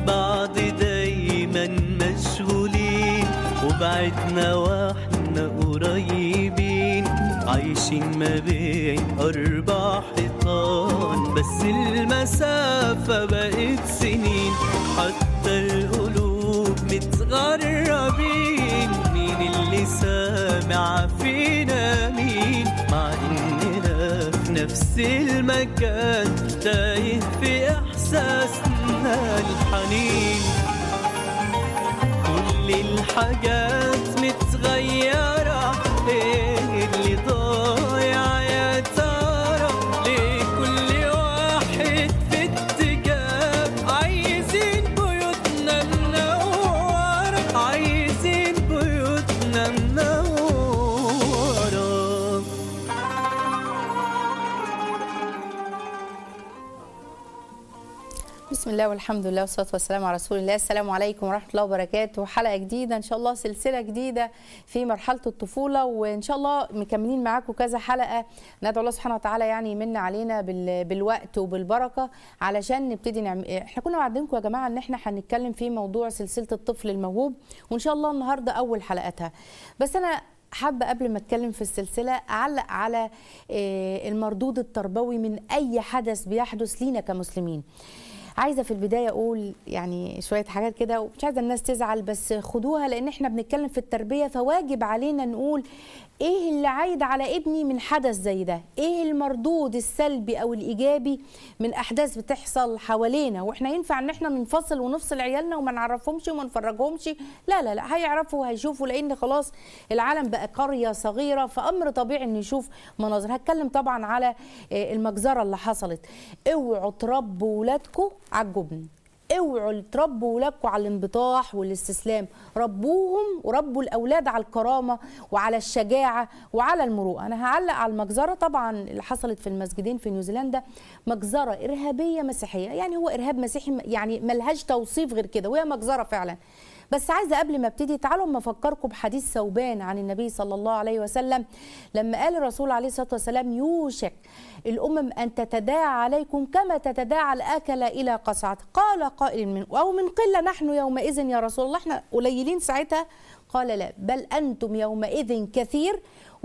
بعض دايما مشغولين وبعدنا واحنا قريبين عايشين ما بين أربع حيطان بس المسافة بقت سنين حتى القلوب متغربين مين اللي سامع فينا مين مع إننا في نفس المكان تايه في إحساسنا الحنين كل الحاجات متغيرة ايه اللي ضايع يا ترى ليه كل واحد في اتجاه عايزين بيوتنا منورة عايزين بيوتنا منورة بسم الله والحمد لله والصلاه والسلام على رسول الله السلام عليكم ورحمه الله وبركاته حلقه جديده ان شاء الله سلسله جديده في مرحله الطفوله وان شاء الله مكملين معاكم كذا حلقه ندعو الله سبحانه وتعالى يعني يمن علينا بال... بالوقت وبالبركه علشان نبتدي نعمل احنا كنا وعدينكم يا جماعه ان احنا هنتكلم في موضوع سلسله الطفل الموهوب وان شاء الله النهارده اول حلقاتها بس انا حابه قبل ما اتكلم في السلسله اعلق على آه، المردود التربوي من اي حدث بيحدث لينا كمسلمين عايزه في البدايه اقول يعني شويه حاجات كده ومش عايزه الناس تزعل بس خدوها لان احنا بنتكلم في التربيه فواجب علينا نقول ايه اللي عايد على ابني من حدث زي ده ايه المردود السلبي او الايجابي من احداث بتحصل حوالينا واحنا ينفع ان احنا ننفصل ونفصل عيالنا وما نعرفهمش وما نفرجهمش لا لا لا هيعرفوا وهيشوفوا لان خلاص العالم بقى قريه صغيره فامر طبيعي ان يشوف مناظر هتكلم طبعا على آه، المجزره اللي حصلت اوعوا تربوا ولادكم على الجبن اوعوا تربوا ولادكم على الانبطاح والاستسلام ربوهم وربوا الاولاد على الكرامه وعلى الشجاعه وعلى المروءه انا هعلق على المجزره طبعا اللي حصلت في المسجدين في نيوزيلندا مجزره ارهابيه مسيحيه يعني هو ارهاب مسيحي يعني ملهاش توصيف غير كده وهي مجزره فعلا بس عايزه قبل ما ابتدي تعالوا اما افكركم بحديث ثوبان عن النبي صلى الله عليه وسلم لما قال الرسول عليه الصلاه والسلام يوشك الامم ان تتداعى عليكم كما تتداعى الاكل الى قصعته قال قائل من او من قله نحن يومئذ يا رسول الله احنا قليلين ساعتها قال لا بل انتم يومئذ كثير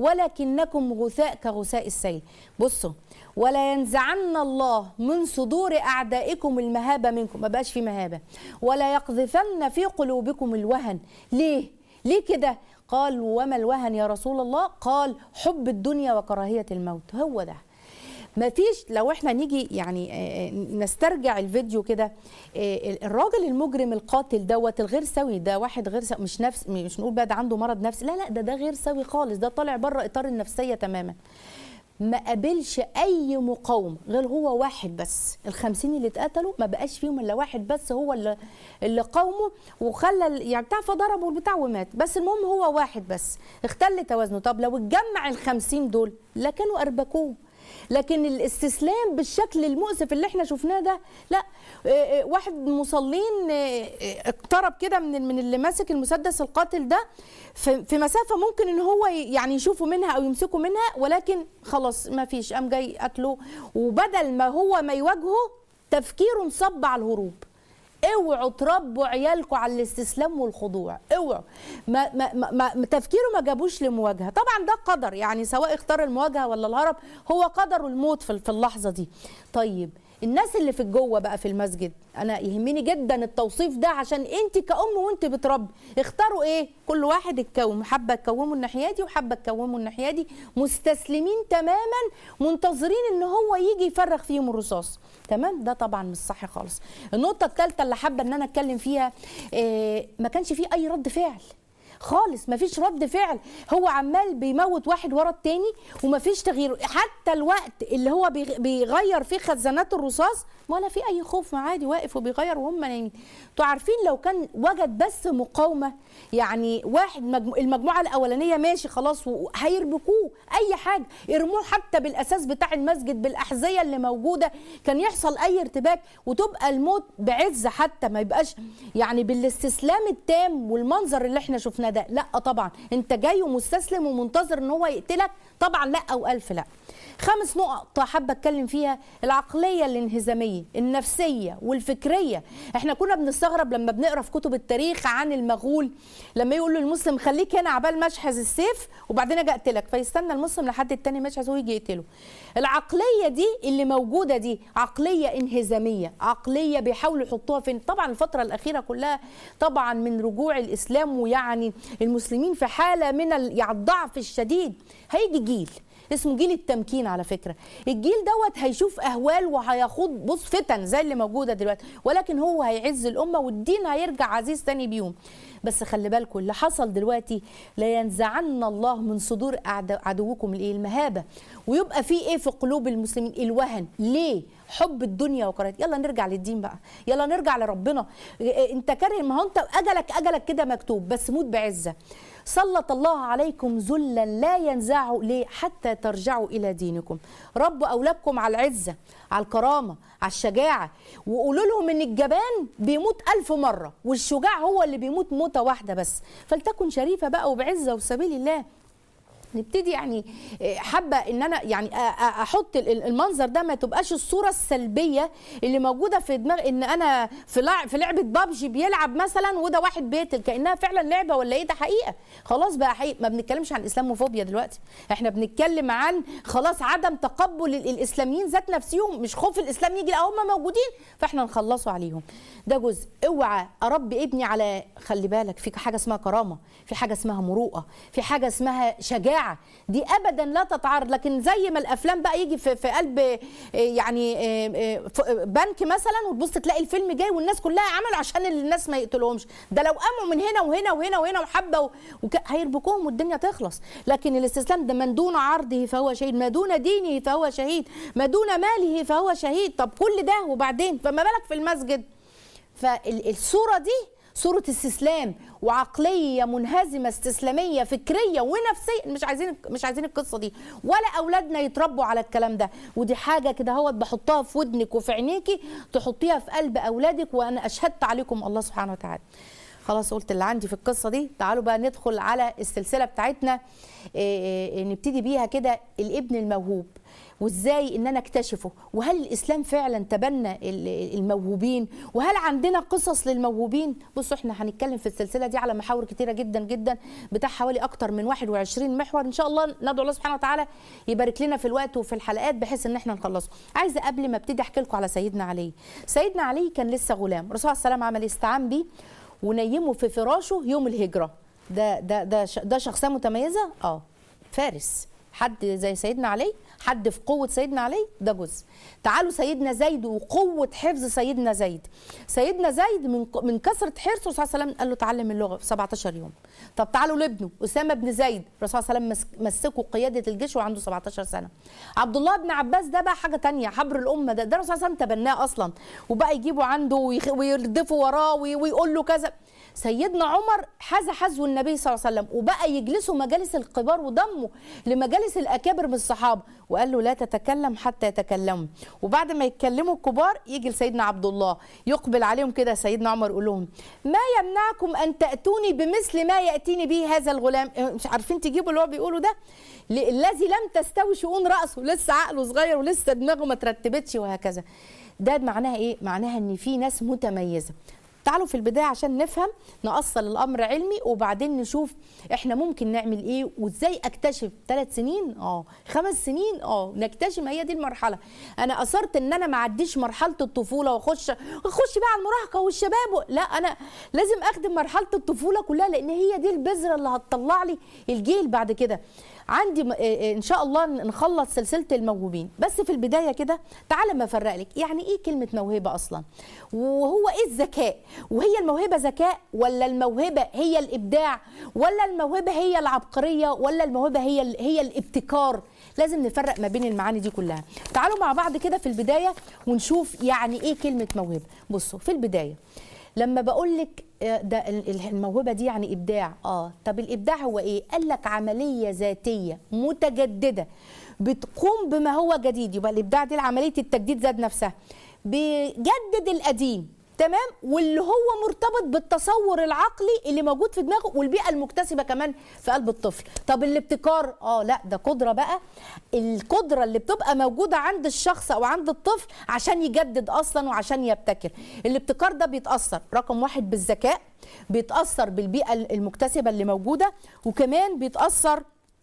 ولكنكم غثاء كغثاء السيل بصوا ولا ينزعن الله من صدور اعدائكم المهابه منكم ما بقاش في مهابه ولا يقذفن في قلوبكم الوهن ليه ليه كده قال وما الوهن يا رسول الله قال حب الدنيا وكراهيه الموت هو ده ما فيش لو احنا نيجي يعني آه، نسترجع الفيديو كده آه، الراجل المجرم القاتل دوت الغير سوي ده واحد غير سوي مش نفس مش نقول بقى ده عنده مرض نفسي لا لا ده ده غير سوي خالص ده طالع بره اطار النفسيه تماما ما قابلش اي مقاومه غير هو واحد بس الخمسين اللي اتقتلوا ما بقاش فيهم الا واحد بس هو اللي اللي قاومه وخلى ال- يعني بتاع فضربه البتاع ومات بس المهم هو واحد بس اختل توازنه طب لو اتجمع الخمسين دول لا كانوا اربكوه لكن الاستسلام بالشكل المؤسف اللي احنا شفناه ده لا اه، اه، واحد مصلين اه، اه، اقترب كده من من اللي ماسك المسدس القاتل ده في في مسافه ممكن ان هو ي- يعني يشوفوا منها او يمسكوا منها ولكن خلاص ما فيش قام جاي قتله وبدل ما هو ما يواجهه تفكيره انصب على الهروب اوعوا تربوا عيالكم على الاستسلام والخضوع اوعوا ما ما ما ما تفكيره ما جابوش لمواجهه طبعا ده قدر يعني سواء اختار المواجهه ولا الهرب هو قدره الموت في في اللحظه دي طيب الناس اللي في جوه بقى في المسجد انا يهمني جدا التوصيف ده عشان انت كأم وانت بتربي اختاروا ايه كل واحد اتكون حابه تكوموا الناحيه دي وحابه تكوموا الناحيه دي مستسلمين تماما منتظرين ان هو يجي يفرغ فيهم الرصاص تمام ده طبعا مش صح خالص النقطه الثالثه اللي حابه ان انا اتكلم فيها إيه ما كانش فيه اي رد فعل خالص مفيش رد فعل هو عمال بيموت واحد ورا التاني ومفيش تغيير حتى الوقت اللي هو بيغ- بيغير فيه خزانات الرصاص ولا في اي خوف ما عادي واقف وبيغير وهم نايمين انتوا عارفين لو كان وجد بس مقاومه يعني واحد مجمو... المجموعه الاولانيه ماشي خلاص وهيربكوه اي حاجه يرموه حتى بالاساس بتاع المسجد بالاحذيه اللي موجوده كان يحصل اي ارتباك وتبقى الموت بعز حتى ما يبقاش يعني بالاستسلام التام والمنظر اللي احنا شفناه اخونا ده لا طبعا انت جاي ومستسلم ومنتظر ان هو يقتلك طبعا لا او الف لا خمس نقط حابه اتكلم فيها العقليه الانهزاميه النفسيه والفكريه احنا كنا بنستغرب لما بنقرا في كتب التاريخ عن المغول لما يقول للمسلم خليك هنا عبال ما اشحذ السيف وبعدين اجي اقتلك فيستنى المسلم لحد التاني ما يشحذ ويجي يقتله العقليه دي اللي موجوده دي عقليه انهزاميه عقليه بيحاولوا يحطوها فين طبعا الفتره الاخيره كلها طبعا من رجوع الاسلام ويعني المسلمين في حاله من ال- يعني الضعف الشديد هيجي جيل اسمه جيل التمكين على فكره الجيل دوت هيشوف اهوال وهيخوض بص فتن زي اللي موجوده دلوقتي ولكن هو هيعز الامه والدين هيرجع عزيز تاني بيوم بس خلي بالكم اللي حصل دلوقتي لا ينزعن الله من صدور أعد- عدوكم الايه المهابه ويبقى في ايه في قلوب المسلمين الوهن ليه حب الدنيا وكرهت يلا نرجع للدين بقى يلا نرجع لربنا إيه، انت كاره ما هو انت اجلك اجلك كده مكتوب بس موت بعزه سلط الله عليكم ذلا لا ينزعه ليه حتى ترجعوا الى دينكم ربوا اولادكم على العزه على الكرامه على الشجاعه وقولوا لهم ان الجبان بيموت ألف مره والشجاع هو اللي بيموت موته واحده بس فلتكن شريفه بقى وبعزه وسبيل الله نبتدي يعني إيه، حابه ان انا يعني أ- أ- احط ال- ال- المنظر ده ما تبقاش الصوره السلبيه اللي موجوده في دماغ ان انا في لع- في لعبه بابجي بيلعب مثلا وده واحد بيقتل كانها فعلا لعبه ولا ايه ده حقيقه خلاص بقى حقيقة ما بنتكلمش عن اسلاموفوبيا دلوقتي احنا بنتكلم عن خلاص عدم تقبل ال- الاسلاميين ذات نفسهم مش خوف الاسلام يجي لا هم موجودين فاحنا نخلصوا عليهم ده جزء اوعى اربي ابني على خلي بالك في حاجه اسمها كرامه في حاجه اسمها مروءه في حاجه اسمها شجاعه دي ابدا لا تتعارض لكن زي ما الافلام بقى يجي في, في قلب آه، يعني آه، آه، ف- بنك مثلا وتبص تلاقي الفيلم جاي والناس كلها عملوا عشان الناس ما يقتلهمش ده لو قاموا من هنا وهنا وهنا وهنا وحبه و- وك... هيربكوهم والدنيا تخلص لكن الاستسلام ده من دون عرضه فهو شهيد ما دون دينه فهو شهيد ما دون ماله فهو شهيد طب كل ده وبعدين فما بالك في المسجد فالصوره دي صورة استسلام وعقلية منهزمة استسلامية فكرية ونفسية مش عايزين مش عايزين القصة دي ولا أولادنا يتربوا على الكلام ده ودي حاجة كده هوت بحطها في ودنك وفي عينيكي تحطيها في قلب أولادك وأنا أشهدت عليكم الله سبحانه وتعالى خلاص قلت اللي عندي في القصة دي تعالوا بقى ندخل على السلسلة بتاعتنا إيه، إيه، نبتدي بيها كده الابن الموهوب وازاي ان انا اكتشفه وهل الاسلام فعلا تبنى ال- الموهوبين وهل عندنا قصص للموهوبين بصوا احنا هنتكلم في السلسله دي على محاور كتيره جدا جدا بتاع حوالي اكتر من 21 محور ان شاء الله ندعو الله سبحانه وتعالى يبارك لنا في الوقت وفي الحلقات بحيث ان احنا نخلصه عايزه قبل ما ابتدي احكي لكم على سيدنا علي سيدنا علي كان لسه غلام الرسول عليه السلام عمل استعان بيه ونيمه في فراشه يوم الهجره ده ده ده ش- ده شخصيه متميزه اه فارس حد زي سيدنا علي حد في قوة سيدنا علي ده جزء تعالوا سيدنا زيد وقوة حفظ سيدنا زيد سيدنا زيد من من كثرة حرصه الرسول صلى الله عليه وسلم قال له تعلم اللغة في 17 يوم طب تعالوا لابنه أسامة بن زيد الرسول صلى الله عليه وسلم مس- مسكه قيادة الجيش وعنده 17 سنة عبد الله بن عباس ده بقى حاجة تانية حبر الأمة ده ده الرسول صلى الله عليه وسلم تبناه أصلا وبقى يجيبوا عنده ويخ- ويردفوا وراه وي- ويقول له كذا سيدنا عمر حاز حزو النبي صلى الله عليه وسلم وبقى يجلسوا مجالس الكبار وضمه لمجالس الاكابر من الصحابه وقال له لا تتكلم حتى يتكلموا وبعد ما يتكلموا الكبار يجي لسيدنا عبد الله يقبل عليهم كده سيدنا عمر يقول لهم ما يمنعكم ان تاتوني بمثل ما ياتيني به هذا الغلام مش عارفين تجيبوا اللي هو بيقوله ده ل- الذي لم تستوي شؤون راسه لسه عقله صغير ولسه دماغه ما ترتبتش وهكذا ده معناها ايه معناها ان في ناس متميزه تعالوا في البدايه عشان نفهم نأصل الامر علمي وبعدين نشوف احنا ممكن نعمل ايه وازاي اكتشف ثلاث سنين اه خمس سنين اه نكتشف ما هي دي المرحله انا اصرت ان انا ما اعديش مرحله الطفوله واخش اخش بقى على المراهقه والشباب و... لا انا لازم اخدم مرحله الطفوله كلها لان هي دي البذره اللي هتطلع لي الجيل بعد كده عندي م- آه، آه، ان شاء الله نخلص سلسله الموهوبين بس في البدايه كده تعالى ما افرق لك يعني ايه كلمه موهبه اصلا وهو ايه الذكاء وهي الموهبه ذكاء ولا الموهبه هي الابداع ولا الموهبه هي العبقريه ولا الموهبه هي ال- هي الابتكار لازم نفرق ما بين المعاني دي كلها تعالوا مع بعض كده في البدايه ونشوف يعني ايه كلمه موهبه بصوا في البدايه لما بقول لك آه، ده ال- ال- الموهبه دي يعني ابداع اه طب الابداع هو ايه قال لك عمليه ذاتيه متجدده بتقوم بما هو جديد يبقى الابداع دي عمليه التجديد ذات نفسها بيجدد القديم تمام واللي هو مرتبط بالتصور العقلي اللي موجود في دماغه والبيئه المكتسبه كمان في قلب الطفل طب الابتكار اه لا ده قدره بقى القدره اللي بتبقى موجوده عند الشخص او عند الطفل عشان يجدد اصلا وعشان يبتكر الابتكار ده بيتاثر رقم واحد بالذكاء بيتاثر بالبيئه المكتسبه اللي موجوده وكمان بيتاثر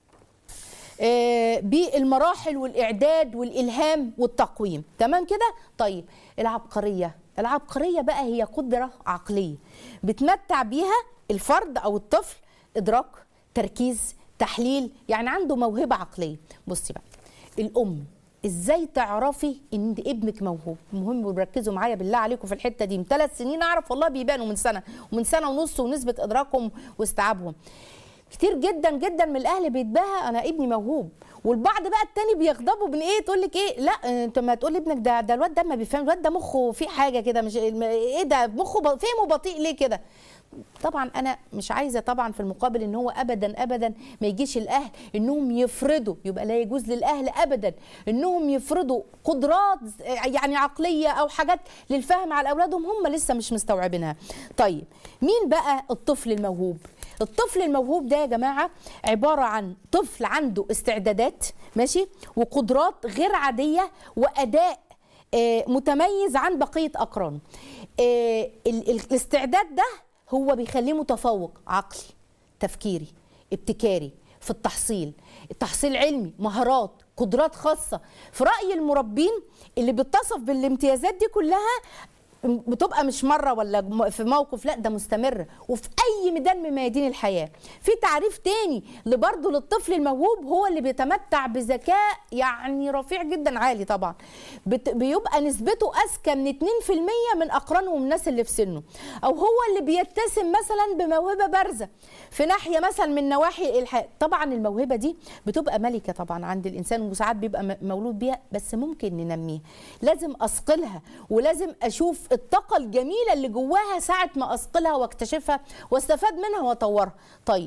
آه، بالمراحل والاعداد والالهام والتقويم تمام كده طيب العبقريه العبقريه بقى هي قدره عقليه بتمتع بيها الفرد او الطفل ادراك تركيز تحليل يعني عنده موهبه عقليه بصي بقى الام ازاي تعرفي ان ابنك موهوب مهم ركزوا معايا بالله عليكم في الحته دي من ثلاث سنين اعرف والله بيبانوا من سنه ومن سنه ونص ونسبه ادراكهم واستيعابهم كتير جدا جدا من الاهل بيتباهى انا ابني موهوب والبعض بقى التاني بيغضبوا من ايه تقول لك ايه لا انت ما تقول لابنك ده ده الواد ده ما بيفهم الواد ده مخه فيه حاجه كده مش ايه ده مخه ب- فهمه بطيء ليه كده طبعا انا مش عايزه طبعا في المقابل ان هو ابدا ابدا ما يجيش الاهل انهم يفرضوا يبقى لا يجوز للاهل ابدا انهم يفرضوا قدرات يعني عقليه او حاجات للفهم على اولادهم هم لسه مش مستوعبينها طيب مين بقى الطفل الموهوب الطفل الموهوب ده يا جماعه عباره عن طفل عنده استعدادات ماشي وقدرات غير عاديه واداء آه، متميز عن بقيه اقرانه آه، ال- ال- الاستعداد ده هو بيخليه متفوق عقلي تفكيري ابتكاري في التحصيل التحصيل علمي مهارات قدرات خاصة في رأي المربين اللي بيتصف بالامتيازات دي كلها بتبقى مش مرة ولا م- في موقف لا ده مستمر وفي أي ميدان من ميادين الحياة في تعريف تاني لبرضه للطفل الموهوب هو اللي بيتمتع بذكاء يعني رفيع جدا عالي طبعا بت- بيبقى نسبته أذكى من 2% من أقرانه ومن الناس اللي في سنه أو هو اللي بيتسم مثلا بموهبة بارزة في ناحية مثلا من نواحي الحياة طبعا الموهبة دي بتبقى ملكة طبعا عند الإنسان وساعات بيبقى م- مولود بيها بس ممكن ننميها لازم أثقلها ولازم أشوف الطاقة الجميلة اللي جواها ساعة ما أثقلها واكتشفها واستفاد منها وأطورها طيب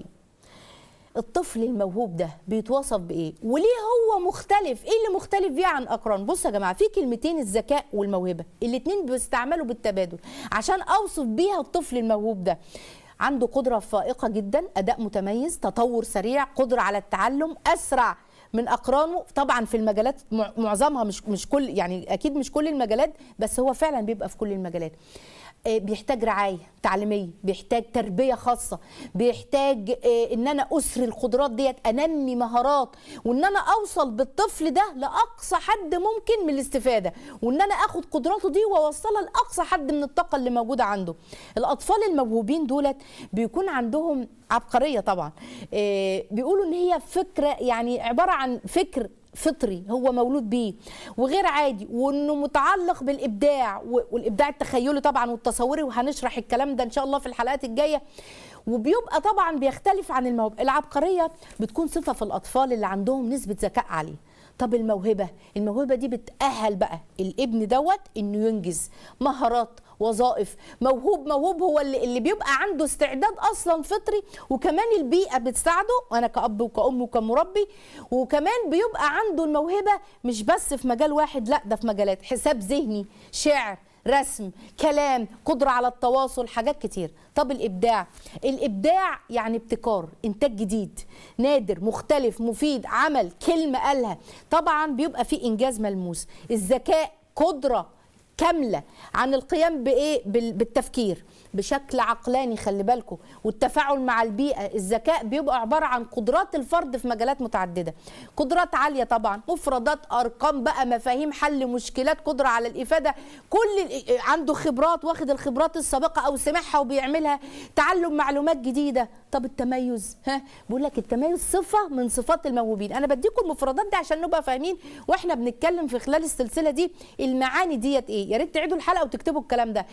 الطفل الموهوب ده بيتوصف بايه وليه هو مختلف ايه اللي مختلف بيه عن اقران بصوا يا جماعه في كلمتين الذكاء والموهبه الاتنين بيستعملوا بالتبادل عشان اوصف بيها الطفل الموهوب ده عنده قدره فائقه جدا اداء متميز تطور سريع قدره على التعلم اسرع من اقرانه طبعا في المجالات مع- معظمها مش مش كل يعني اكيد مش كل المجالات بس هو فعلا بيبقى في كل المجالات آه، بيحتاج رعايه تعليميه بيحتاج تربيه خاصه بيحتاج آه، ان انا اسري القدرات ديت انمي مهارات وان انا اوصل بالطفل ده لاقصى حد ممكن من الاستفاده وان انا اخد قدراته دي واوصلها لاقصى حد من الطاقه اللي موجوده عنده الاطفال الموهوبين دولت بيكون عندهم عبقريه طبعا آه، بيقولوا ان هي فكره يعني عباره عن فكر فطري هو مولود بيه وغير عادي وانه متعلق بالابداع و- والابداع التخيلي طبعا والتصوري وهنشرح الكلام ده ان شاء الله في الحلقات الجايه وبيبقى طبعا بيختلف عن الموهبه العبقريه بتكون صفه في الاطفال اللي عندهم نسبه ذكاء عاليه طب الموهبه الموهبه دي بتاهل بقى الابن دوت انه ينجز مهارات وظائف موهوب موهوب هو اللي, اللي بيبقى عنده استعداد اصلا فطري وكمان البيئه بتساعده انا كاب وكأم وكمربي وكمان بيبقى عنده الموهبه مش بس في مجال واحد لا ده في مجالات حساب ذهني شعر رسم كلام قدرة على التواصل حاجات كتير طب الإبداع الإبداع يعني ابتكار إنتاج جديد نادر مختلف مفيد عمل كلمة قالها طبعا بيبقى فيه إنجاز ملموس الذكاء قدرة كاملة عن القيام بإيه بال- بالتفكير بشكل عقلاني خلي بالكم والتفاعل مع البيئة الذكاء بيبقى عبارة عن قدرات الفرد في مجالات متعددة قدرات عالية طبعا مفردات أرقام بقى مفاهيم حل مشكلات قدرة على الإفادة كل ال- عنده خبرات واخد الخبرات السابقة أو سمعها وبيعملها تعلم معلومات جديدة طب التميز ها بقول لك التميز صفة من صفات الموهوبين أنا بديكم المفردات دي عشان نبقى فاهمين واحنا بنتكلم في خلال السلسلة دي المعاني ديت إيه يا ريت تعيدوا الحلقة وتكتبوا الكلام ده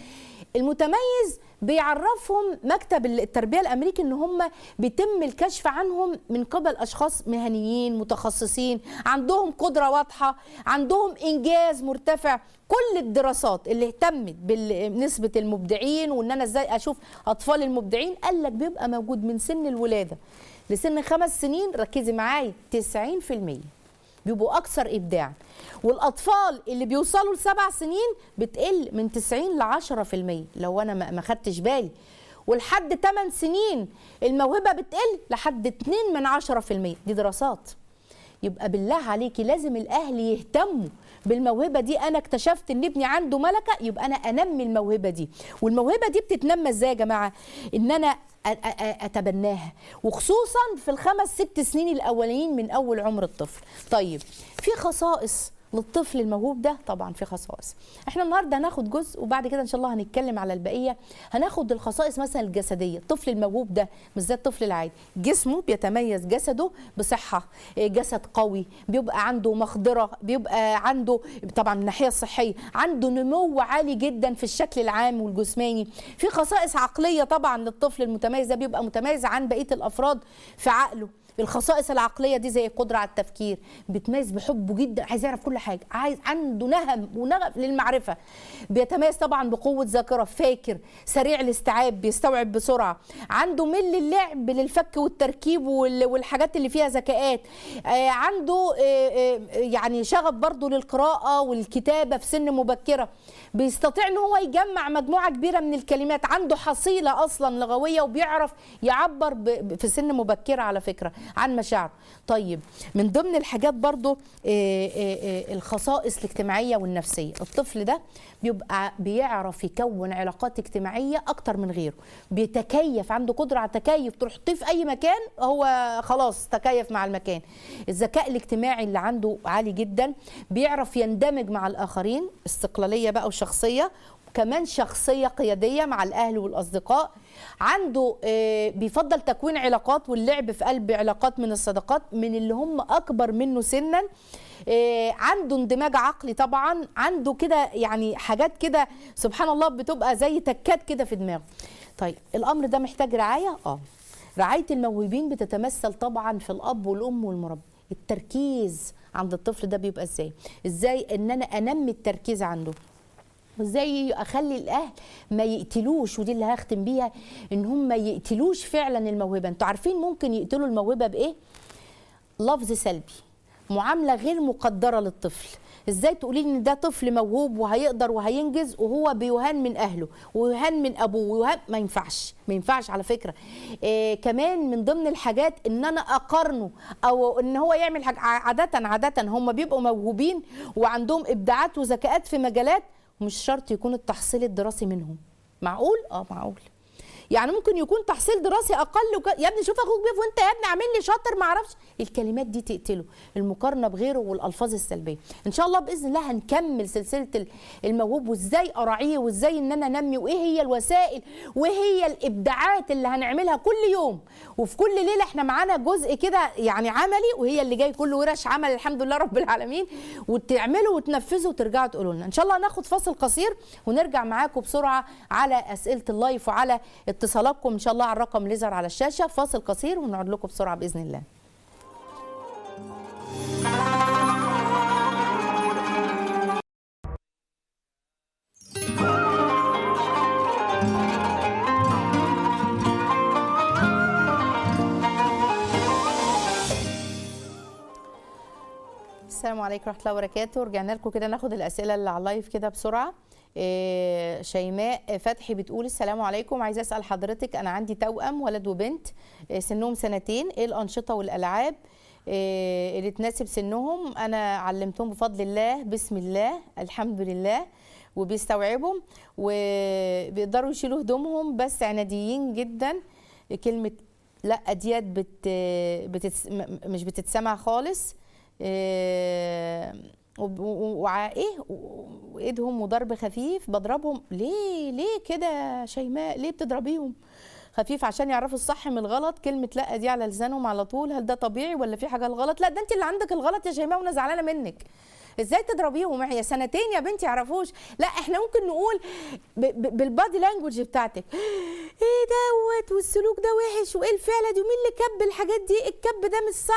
المتميز بيعرفهم مكتب التربيه الامريكي ان هم بيتم الكشف عنهم من قبل اشخاص مهنيين متخصصين عندهم قدره واضحه عندهم انجاز مرتفع كل الدراسات اللي اهتمت بنسبه المبدعين وان انا ازاي اشوف اطفال المبدعين قال لك بيبقى موجود من سن الولاده لسن خمس سنين ركزي معايا 90% بيبقوا اكثر ابداعا والاطفال اللي بيوصلوا لسبع سنين بتقل من 90 ل 10% لو انا ما ما خدتش بالي ولحد 8 سنين الموهبه بتقل لحد 2 من 10% دي دراسات يبقى بالله عليكي لازم الاهل يهتموا بالموهبه دي انا اكتشفت ان ابني عنده ملكه يبقى انا انمي الموهبه دي والموهبه دي بتتنمى ازاي يا جماعه ان انا أ- أ- أ- اتبناها وخصوصا في الخمس ست سنين الاولين من اول عمر الطفل طيب في خصائص للطفل الموهوب ده طبعا في خصائص احنا النهارده هناخد جزء وبعد كده ان شاء الله هنتكلم على البقيه هناخد الخصائص مثلا الجسديه الطفل الموهوب ده مش زي الطفل العادي جسمه بيتميز جسده بصحه إيه، جسد قوي بيبقى عنده مقدره بيبقى عنده طبعا من الناحيه الصحيه عنده نمو عالي جدا في الشكل العام والجسماني في خصائص عقليه طبعا للطفل المتميز ده بيبقى متميز عن بقيه الافراد في عقله الخصائص العقليه دي زي القدره على التفكير بيتميز بحبه جدا عايز يعرف كل حاجه عايز عنده نهم ونغف للمعرفه بيتميز طبعا بقوه ذاكره فاكر سريع الاستيعاب بيستوعب بسرعه عنده ميل للعب للفك والتركيب وال- والحاجات اللي فيها ذكاءات آه، عنده آه، آه، يعني شغف برضه للقراءه والكتابه في سن مبكره بيستطيع ان هو يجمع مجموعه كبيره من الكلمات عنده حصيله اصلا لغويه وبيعرف يعبر ب- ب- في سن مبكره على فكره عن مشاعره طيب من ضمن الحاجات برضو آه، آه، آه، الخصائص الاجتماعيه والنفسيه الطفل ده بيبقى بيعرف يكون علاقات اجتماعيه اكتر من غيره بيتكيف عنده قدره على التكيف تحطيه في اي مكان هو خلاص تكيف مع المكان الذكاء الاجتماعي اللي عنده عالي جدا بيعرف يندمج مع الاخرين استقلاليه بقى وشخصيه كمان شخصيه قياديه مع الاهل والاصدقاء عنده آه، بيفضل تكوين علاقات واللعب في قلب علاقات من الصداقات من اللي هم اكبر منه سنا آه، عنده اندماج عقلي طبعا عنده كده يعني حاجات كده سبحان الله بتبقى زي تكات كده في دماغه طيب الامر ده محتاج رعايه اه رعايه الموهوبين بتتمثل طبعا في الاب والام والمربي التركيز عند الطفل ده بيبقى ازاي ازاي ان انا انمي التركيز عنده وازاي اخلي الاهل ما يقتلوش ودي اللي هختم بيها ان هم ما يقتلوش فعلا الموهبه انتوا عارفين ممكن يقتلوا الموهبه بايه لفظ سلبي معامله غير مقدره للطفل ازاي تقولي لي ان ده طفل موهوب وهيقدر وهينجز وهو بيهان من اهله ويهان من ابوه ويهان ما ينفعش ما ينفعش على فكره إيه كمان من ضمن الحاجات ان انا اقارنه او ان هو يعمل حاجه عاده عاده هم بيبقوا موهوبين وعندهم ابداعات وذكاءات في مجالات ومش شرط يكون التحصيل الدراسي منهم معقول اه معقول يعني ممكن يكون تحصيل دراسي اقل وك... يا ابني شوف اخوك بيف وانت يا ابني عامل لي شاطر ما اعرفش الكلمات دي تقتله المقارنه بغيره والالفاظ السلبيه ان شاء الله باذن الله هنكمل سلسله ال- الموهوب وازاي اراعيه وازاي ان انا انمي وايه هي الوسائل وايه هي الابداعات اللي هنعملها كل يوم وفي كل ليله احنا معانا جزء كده يعني عملي وهي اللي جاي كله ورش عمل الحمد لله رب العالمين وتعملوا وتنفذوا وترجعوا تقولوا لنا ان شاء الله هناخد فاصل قصير ونرجع معاكم بسرعه على اسئله اللايف وعلى اتصالاتكم ان شاء الله على الرقم اللي يظهر على الشاشه فاصل قصير ونقعد لكم بسرعه باذن الله السلام عليكم ورحمه الله وبركاته رجعنا لكم كده ناخد الاسئله اللي على اللايف كده بسرعه إيه، شيماء فتحي بتقول السلام عليكم عايزه اسال حضرتك انا عندي توأم ولد وبنت إيه، سنهم سنتين ايه الانشطه والالعاب إيه، اللي تناسب سنهم انا علمتهم بفضل الله بسم الله الحمد لله وبيستوعبوا وبيقدروا يشيلوا هدومهم بس عناديين جدا كلمه لا ديت بت بتتس م- مش بتتسمع خالص إيه، وب- و- وع ايه و- وايدهم وضرب خفيف بضربهم ليه ليه كده يا شيماء ليه بتضربيهم خفيف عشان يعرفوا الصح من الغلط كلمه لا دي على لسانهم على طول هل ده طبيعي ولا في حاجه غلط لا ده انت اللي عندك الغلط يا شيماء وانا زعلانه منك ازاي تضربيهم هي سنتين يا بنتي يعرفوش لا احنا ممكن نقول ب- ب- بالبادي لانجوج بتاعتك ايه دوت والسلوك ده وحش وايه الفعله دي ومين اللي كب الحاجات دي الكب ده مش صح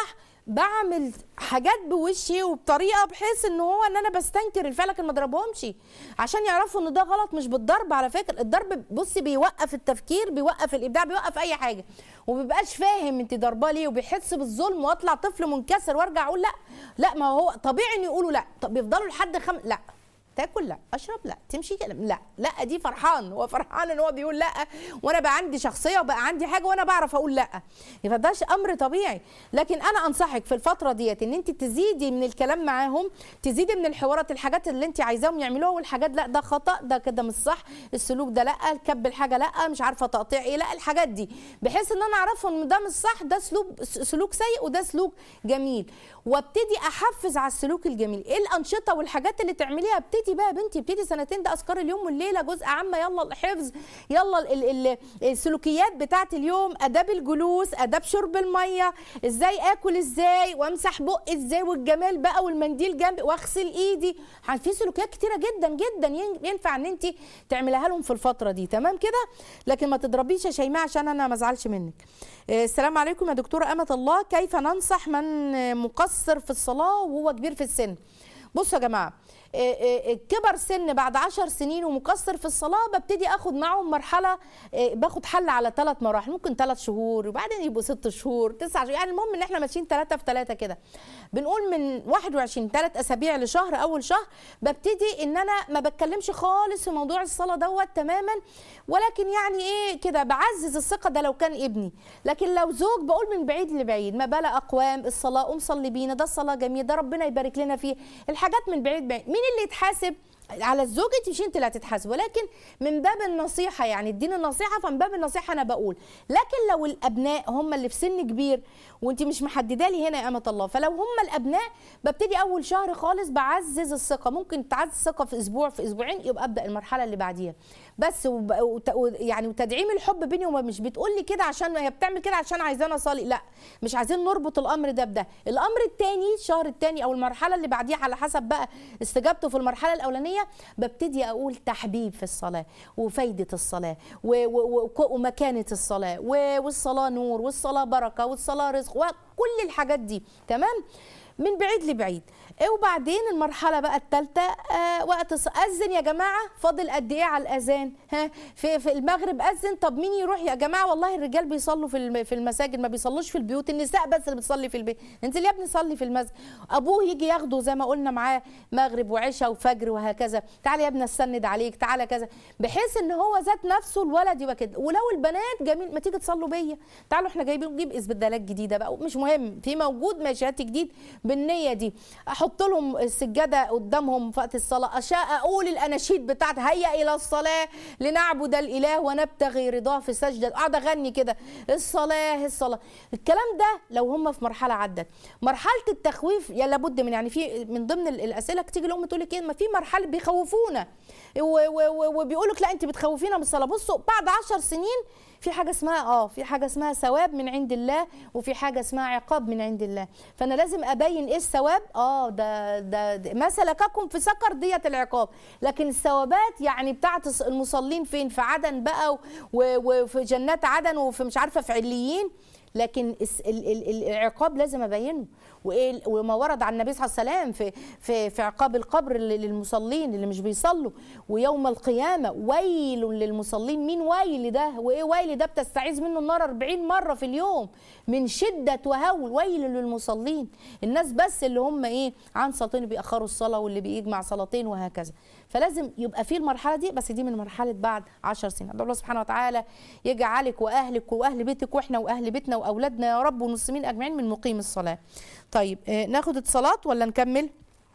بعمل حاجات بوشي وبطريقه بحيث ان هو ان انا بستنكر الفعل لكن ما اضربهمش عشان يعرفوا ان ده غلط مش بالضرب على فكره الضرب بصي بيوقف التفكير بيوقف الابداع بيوقف اي حاجه ومبيبقاش فاهم انت ضرباه ليه وبيحس بالظلم واطلع طفل منكسر وارجع اقول لا لا ما هو طبيعي ان يقولوا لا طب بيفضلوا لحد خم لا تاكل لا اشرب لا تمشي كده لا لا دي فرحان هو فرحان ان هو بيقول لا وانا بقى عندي شخصيه وبقى عندي حاجه وانا بعرف اقول لا يبقى ده امر طبيعي لكن انا انصحك في الفتره ديت ان انت تزيدي من الكلام معاهم تزيدي من الحوارات الحاجات اللي انت عايزاهم يعملوها والحاجات لا ده خطا ده كده مش صح السلوك ده لا الكب الحاجه لا مش عارفه تقطيع ايه لا الحاجات دي بحيث ان انا اعرفهم ان ده مش صح ده سلوك سلوك سيء وده سلوك جميل وابتدي احفز على السلوك الجميل ايه الانشطه والحاجات اللي تعمليها ابتدي بقى يا بنتي ابتدي سنتين ده اذكار اليوم والليله جزء عامه يلا الحفظ يلا ال ال السلوكيات بتاعه اليوم اداب الجلوس اداب شرب الميه ازاي اكل ازاي وامسح بقي ازاي والجمال بقى والمنديل جنبي واغسل ايدي في سلوكيات كتيره جدا جدا ين- ينفع ان انت تعمليها لهم في الفتره دي تمام كده لكن ما تضربيش يا شيماء عشان انا ما ازعلش منك آه، السلام عليكم يا دكتوره امه الله كيف ننصح من آه، مقصر في الصلاه وهو كبير في السن بصوا يا جماعه آه، آه، كبر سن بعد عشر سنين ومقصر في الصلاه ببتدي اخد معاهم مرحله آه، باخد حل على ثلاث مراحل ممكن ثلاث شهور وبعدين يبقوا ست شهور تسع شهور يعني المهم ان احنا ماشيين ثلاثه في ثلاثه كده بنقول من 21 ثلاث اسابيع لشهر اول شهر ببتدي ان انا ما بتكلمش خالص في موضوع الصلاه دوت تماما ولكن يعني ايه كده بعزز الثقه ده لو كان ابني لكن لو زوج بقول من بعيد لبعيد ما بلا اقوام الصلاه قوم صلي بينا ده الصلاه جميل ده ربنا يبارك لنا فيه الحاجات من بعيد بعيد مين اللي يتحاسب على الزوج انت مش انت اللي هتتحاسب ولكن من باب النصيحه يعني اديني النصيحه فمن باب النصيحه انا بقول لكن لو الابناء هم اللي في سن كبير وانت مش محدده لي هنا يا امه الله فلو هم الابناء ببتدي اول شهر خالص بعزز الثقه ممكن تعزز الثقه في اسبوع في اسبوعين يبقى ابدا المرحله اللي بعديها بس وب... وت... و- يعني وتدعيم الحب بيني وما مش بتقول لي كده عشان هي بتعمل كده عشان عايزانا اصلي لا مش عايزين نربط الامر ده بده الامر الثاني الشهر الثاني او المرحله اللي بعديها على حسب بقى استجابته في المرحله الاولانيه ببتدي اقول تحبيب في الصلاه وفايده الصلاه و... و... و... ومكانه الصلاه و... والصلاه نور والصلاه بركه والصلاه رزق وكل الحاجات دي تمام من بعيد لبعيد إيه وبعدين المرحله بقى الثالثه آه وقت الص- اذن يا جماعه فاضل قد ايه على الاذان ها في, في المغرب اذن طب مين يروح يا جماعه والله الرجال بيصلوا في الم- في المساجد ما بيصلوش في البيوت النساء بس اللي بتصلي في البيت انت ليه يا ابني صلي في المسجد ابوه يجي ياخده زي ما قلنا معاه مغرب وعشاء وفجر وهكذا تعالى يا ابني استند عليك تعالى كذا بحيث ان هو ذات نفسه الولد يبقى كده ولو البنات جميل ما تيجي تصلوا بيا تعالوا احنا جايبين نجيب استبدالات جديده بقى مش مهم في موجود ماشي هات جديد بالنيه دي احط لهم السجاده قدامهم في وقت الصلاه اشاء اقول الاناشيد بتاعت هيا الى الصلاه لنعبد الاله ونبتغي رضاه في سجده اقعد اغني كده الصلاه الصلاه الكلام ده لو هم في مرحله عدت مرحله التخويف يا لابد من يعني في من ضمن ال- الاسئله تيجي الام تقول لك ايه ما في مرحله بيخوفونا و- و- و- وبيقولوا لك لا انت بتخوفينا من الصلاه بصوا بعد عشر سنين في حاجه اسمها اه في حاجه اسمها ثواب من عند الله وفي حاجه اسمها عقاب من عند الله فانا لازم ابين ايه الثواب اه ده ده, ده ما سلككم في سقر ديت العقاب لكن الثوابات يعني بتاعت الص- المصلين فين في عدن بقى و- و- وفي جنات عدن وفي مش عارفه في عليين لكن الس- ال- ال- ال- العقاب لازم ابينه وايه ال- وما ورد عن النبي صلى الله عليه وسلم في في في عقاب القبر لل- للمصلين اللي مش بيصلوا ويوم القيامه ويل للمصلين مين ويل ده وايه ويل ده بتستعيذ منه النار 40 مره في اليوم من شده وهول ويل للمصلين الناس بس اللي هم ايه عن صلاتين بيأخروا الصلاه واللي بيجمع صلاتين وهكذا فلازم يبقى في المرحله دي بس دي من مرحله بعد 10 سنين أدعو الله سبحانه وتعالى يجعلك واهلك واهل بيتك واحنا واهل بيتنا واولادنا يا رب والمسلمين اجمعين من مقيم الصلاه طيب آه، ناخد اتصالات ولا نكمل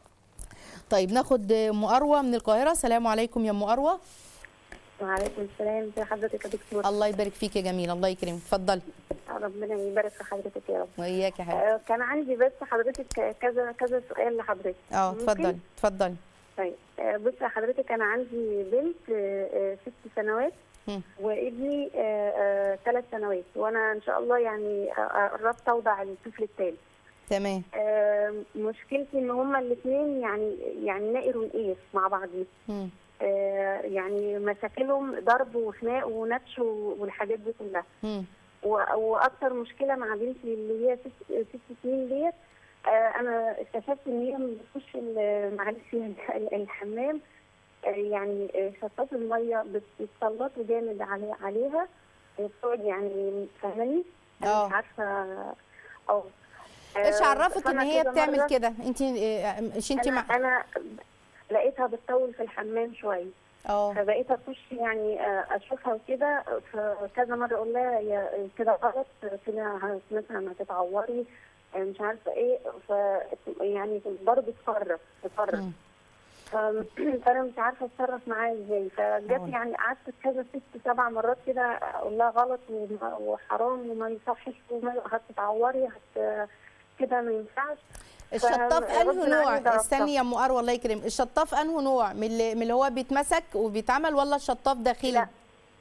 طيب ناخد آه، ام اروى من القاهره السلام عليكم يا ام اروى وعليكم السلام ازي حضرتك يا دكتور الله يبارك فيك يا جميل الله يكرمك اتفضلي ربنا يبارك في حضرتك يا رب وإياك يا حبيبي آه، كان عندي بس حضرتك كذا كذا سؤال لحضرتك اه ممكن؟ اتفضلي اتفضلي طيب آه، بص يا حضرتك انا عندي بنت آه، آه، ست سنوات مم. وابني ثلاث سنوات وانا ان شاء الله يعني آه، آه، قربت اوضع الطفل الثالث تمام آه، مشكلتي ان هما الاثنين يعني يعني نائر ونقير مع بعضهم مم. آه، يعني مشاكلهم ضرب وخناق ونتش والحاجات دي كلها مم. و- واكتر مشكله مع بنتي اللي هي ست, ست سنين ديت آه، انا اكتشفت ان هي لما بتخش ال- معلش ال- الحمام آه، يعني آه، شطات الميه بتسلطوا جامد علي عليها بتقعد يعني فاهماني؟ انا آه. مش عارفه اه ايش آه، عرفك ان فأنا هي كذا بتعمل مرة- كده انت مش انت انا مع انا لقيتها بتطول في الحمام شويه اه فبقيت اخش يعني آه، اشوفها وكده فكذا مره اقول لها يا كده غلط كده هت- مثلا هتتعوري آه، مش عارفه ايه ف يعني برضه تقرب تقرب مم. ف- فانا مش عارفه اتصرف معاها ازاي فجت أقول. يعني قعدت كذا ست سبع مرات كده اقول لها غلط وما- وحرام وما يصحش وما هتتعوري هت كده ما ينفعش الشطاف فغصب انه عني نوع ضربتها. استني يا ام مروه الله يكرم الشطاف انه نوع من اللي, من اللي هو بيتمسك وبيتعمل ولا الشطاف داخلي لا.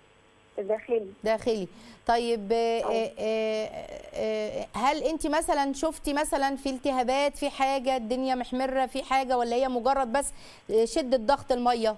داخلي داخلي طيب آه، أو. آه، آه، آه، هل انت مثلا شفتي مثلا في التهابات في حاجه الدنيا محمره في حاجه ولا هي مجرد بس آه، شده ضغط الميه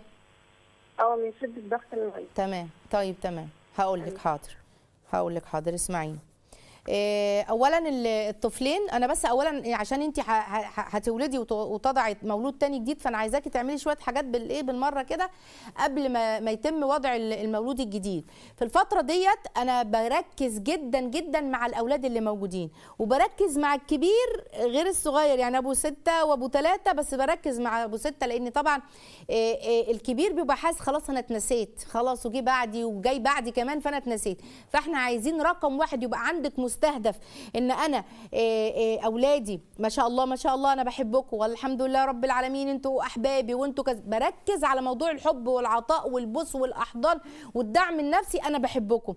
اه من شده ضغط الميه تمام طيب تمام هقول لك حاضر هقول لك حاضر اسمعيني إيه، اولا ال- الطفلين انا بس اولا عشان انت هتولدي وت- وتضعي مولود تاني جديد فانا عايزاكي تعملي شويه حاجات بالايه بالمره كده قبل ما ما يتم وضع ال- المولود الجديد في الفتره ديت انا بركز جدا جدا مع الاولاد اللي موجودين وبركز مع الكبير غير الصغير يعني ابو ستة وابو ثلاثة بس بركز مع ابو ستة لان طبعا إيه، إيه، الكبير بيبقى حاسس خلاص انا اتنسيت خلاص وجي بعدي وجاي بعدي كمان فانا اتنسيت فاحنا عايزين رقم واحد يبقى عندك مستهدف ان انا إيه، إيه، اولادي ما شاء الله ما شاء الله انا بحبكم والحمد لله رب العالمين انتوا احبابي وانتوا كذا بركز على موضوع الحب والعطاء والبوس والاحضان والدعم النفسي انا بحبكم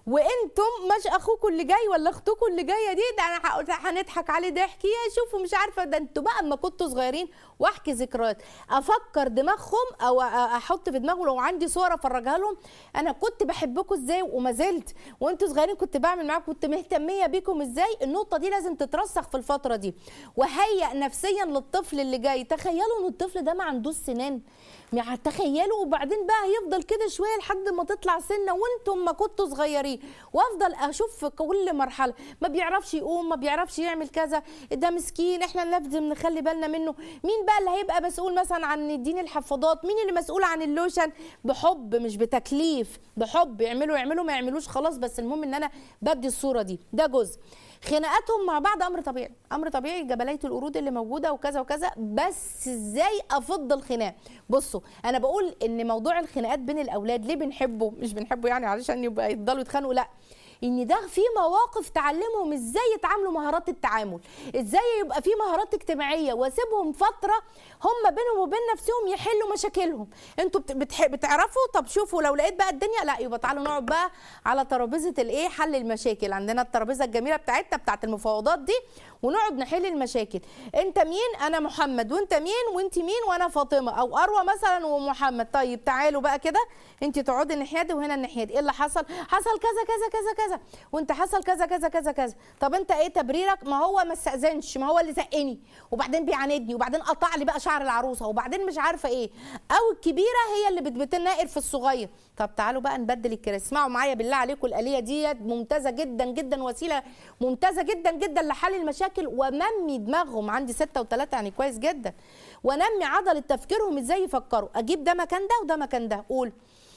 وانتم مش اخوكم اللي جاي ولا اختكم اللي جايه دي ده انا هقول- هنضحك عليه ضحك يا شوفوا مش عارفه ده انتوا بقى اما كنتوا صغيرين واحكي ذكريات افكر دماغهم او أ- احط في دماغهم لو عندي صوره افرجها لهم انا كنت بحبكم ازاي وما زلت وانتوا صغيرين كنت بعمل معاكم كنت مهتميه بيكم ازاي النقطه دي لازم تترسخ في الفتره دي وهيئ نفسيا للطفل اللي جاي تخيلوا ان الطفل ده ما عندوش سنان يعني تخيلوا وبعدين بقى هيفضل كده شويه لحد ما تطلع سنه وانتم ما كنتوا صغيرين وافضل اشوف في كل مرحله ما بيعرفش يقوم ما بيعرفش يعمل كذا ده مسكين احنا لازم نخلي بالنا منه مين بقى اللي هيبقى مسؤول مثلا عن يديني الحفاضات مين اللي مسؤول عن اللوشن بحب مش بتكليف بحب يعملوا يعملوا ما يعملوش خلاص بس المهم ان انا بدي الصوره دي ده جزء خناقاتهم مع بعض امر طبيعي امر طبيعي جبليه القرود اللي موجوده وكذا وكذا بس ازاي افض الخناق بصوا انا بقول ان موضوع الخناقات بين الاولاد ليه بنحبه مش بنحبه يعني علشان يبقى يفضلوا يتخانقوا لا ان ده في مواقف تعلمهم ازاي يتعاملوا مهارات التعامل ازاي يبقى في مهارات اجتماعيه واسيبهم فتره هم بينهم وبين نفسهم يحلوا مشاكلهم انتوا بت- بتح- بتعرفوا طب شوفوا لو لقيت بقى الدنيا لا يبقى تعالوا نقعد بقى على ترابيزه الايه حل المشاكل عندنا الترابيزه الجميله بتاعتنا بتاعت المفاوضات دي ونقعد نحل المشاكل انت مين انا محمد وانت مين وانت مين وانا فاطمه او اروى مثلا ومحمد طيب تعالوا بقى كده انت تقعدي الناحيه دي وهنا الناحيه دي ايه اللي حصل حصل كذا كذا كذا كذا وانت حصل كذا كذا كذا كذا طب انت ايه تبريرك ما هو ما استاذنش ما هو اللي زقني وبعدين بيعاندني وبعدين قطع لي بقى شعر العروسه وبعدين مش عارفه ايه او الكبيره هي اللي بت- بتناقر في الصغير طب تعالوا بقى نبدل الكراسي اسمعوا معايا بالله عليكم الاليه ديت ممتازه جدا جدا وسيله ممتازه جدا جدا لحل المشاكل ونمي دماغهم عندي ستة وثلاثة يعني كويس جدا ونمي عضله تفكيرهم ازاي يفكروا اجيب ده مكان ده وده مكان ده قول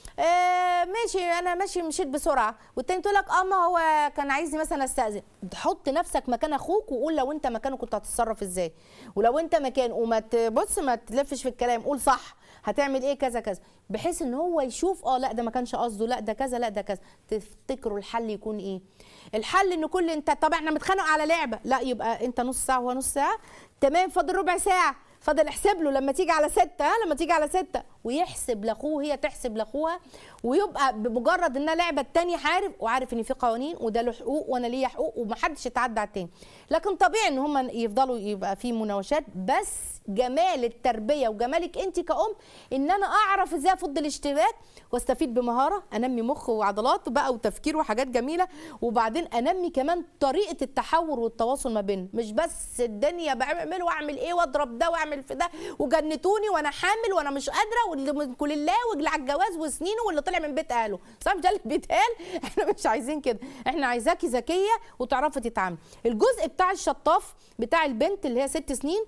آه ماشي انا ماشي مشيت بسرعه والتاني تقول لك اه ما هو كان عايزني مثلا استاذن حط نفسك مكان اخوك وقول لو انت مكانه كنت هتتصرف ازاي ولو انت مكانه وما تبص ما تلفش في الكلام قول صح هتعمل ايه كذا كذا بحيث ان هو يشوف اه لا ده ما كانش قصده لا ده كذا لا ده كذا تفتكروا الحل يكون ايه الحل ان كل انت طبعا احنا متخانق على لعبه لا يبقى انت نص ساعه وهو نص ساعه تمام فاضل ربع ساعه فاضل احسب له لما تيجي على ستة ها لما تيجي على ستة ويحسب لاخوه هي تحسب لاخوها ويبقى بمجرد انها لعبه التاني عارف وعارف ان في قوانين وده له حقوق وانا ليا حقوق ومحدش يتعدى على التاني لكن طبيعي ان هم يفضلوا يبقى في مناوشات بس جمال التربيه وجمالك انت كأم ان انا اعرف ازاي افض الاشتباك واستفيد بمهاره انمي مخ وعضلات بقى وتفكير وحاجات جميله وبعدين انمي كمان طريقه التحور والتواصل ما بين مش بس الدنيا بعمل واعمل ايه واضرب ده واعمل في ده وجنتوني وانا حامل وانا مش قادره واللي من كل الله واجلع على الجواز وسنينه واللي طلع من بيت اهله صح مش ده اللي بيتقال احنا مش عايزين كده احنا عايزاكي ذكيه وتعرفي تتعاملي الجزء بتاع الشطاف بتاع البنت اللي هي ست سنين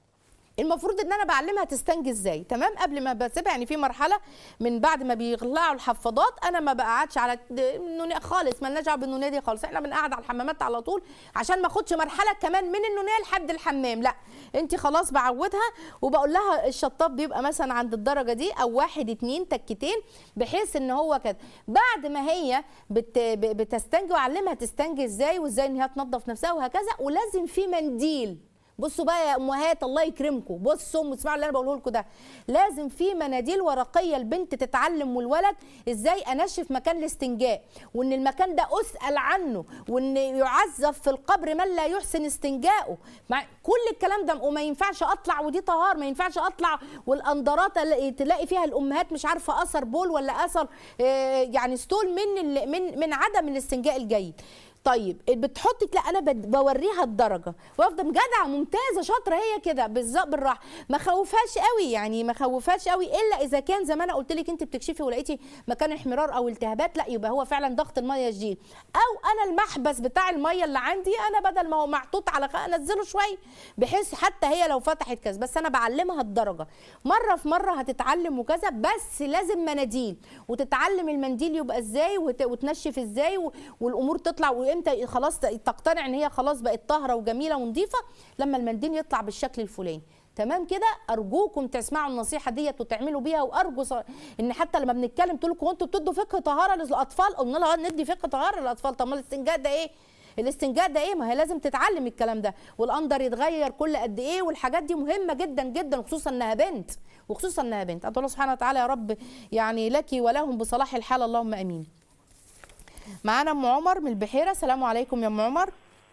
المفروض ان انا بعلمها تستنجي ازاي تمام قبل ما بسيبها يعني في مرحله من بعد ما بيغلعوا الحفاضات انا ما بقعدش على النونيه خالص مالناش دعوه بالنونيه دي خالص احنا بنقعد على الحمامات على طول عشان ما اخدش مرحله كمان من النونيه لحد الحمام لا انت خلاص بعودها وبقول لها الشطاف بيبقى مثلا عند الدرجه دي او واحد اتنين تكتين بحيث ان هو كده بعد ما هي بت ب- بتستنجي واعلمها تستنجي ازاي وازاي ان هي تنظف نفسها وهكذا ولازم في منديل بصوا بقى يا امهات الله يكرمكم بصوا اسمعوا اللي انا بقوله لكم ده لازم في مناديل ورقيه البنت تتعلم والولد ازاي انشف مكان الاستنجاء وان المكان ده اسال عنه وان يعذب في القبر من لا يحسن استنجاؤه مع كل الكلام ده وما ينفعش اطلع ودي طهار ما ينفعش اطلع والاندرات اللي تلاقي فيها الامهات مش عارفه اثر بول ولا اثر آه، يعني ستول من ال- من من عدم الاستنجاء الجيد طيب بتحطك لا انا بد- بوريها الدرجه وافضل جدعه ممتازه شاطره هي كده بالظبط بالراحه ما خوفهاش قوي يعني ما خوفهاش قوي الا اذا كان زي ما انا قلت لك انت بتكشفي ولقيتي مكان احمرار او التهابات لا يبقى هو فعلا ضغط الميه شديد او انا المحبس بتاع الميه اللي عندي انا بدل ما هو محطوط على خ... انزله شويه بحيث حتى هي لو فتحت كذا بس انا بعلمها الدرجه مره في مره هتتعلم وكذا بس لازم مناديل وتتعلم المنديل يبقى ازاي وت... وتنشف ازاي و... والامور تطلع وامتى خلاص تقتنع ان هي خلاص بقت طاهره وجميله ونظيفه لما المنديل يطلع بالشكل الفلاني تمام كده ارجوكم تسمعوا النصيحه ديت وتعملوا بيها وارجو ص... ان حتى لما بنتكلم تقول لكم انتوا بتدوا فقه طهاره للاطفال قلنا لها ندي فقه طهاره للاطفال طب ما الاستنجاء ده ايه الاستنجاء ده ايه ما هي لازم تتعلم الكلام ده والاندر يتغير كل قد ايه والحاجات دي مهمه جدا جدا وخصوصا انها بنت وخصوصا انها بنت ادعو الله سبحانه وتعالى يا رب يعني لك ولهم بصلاح الحال اللهم امين معانا ام عمر من البحيره السلام عليكم يا ام عمر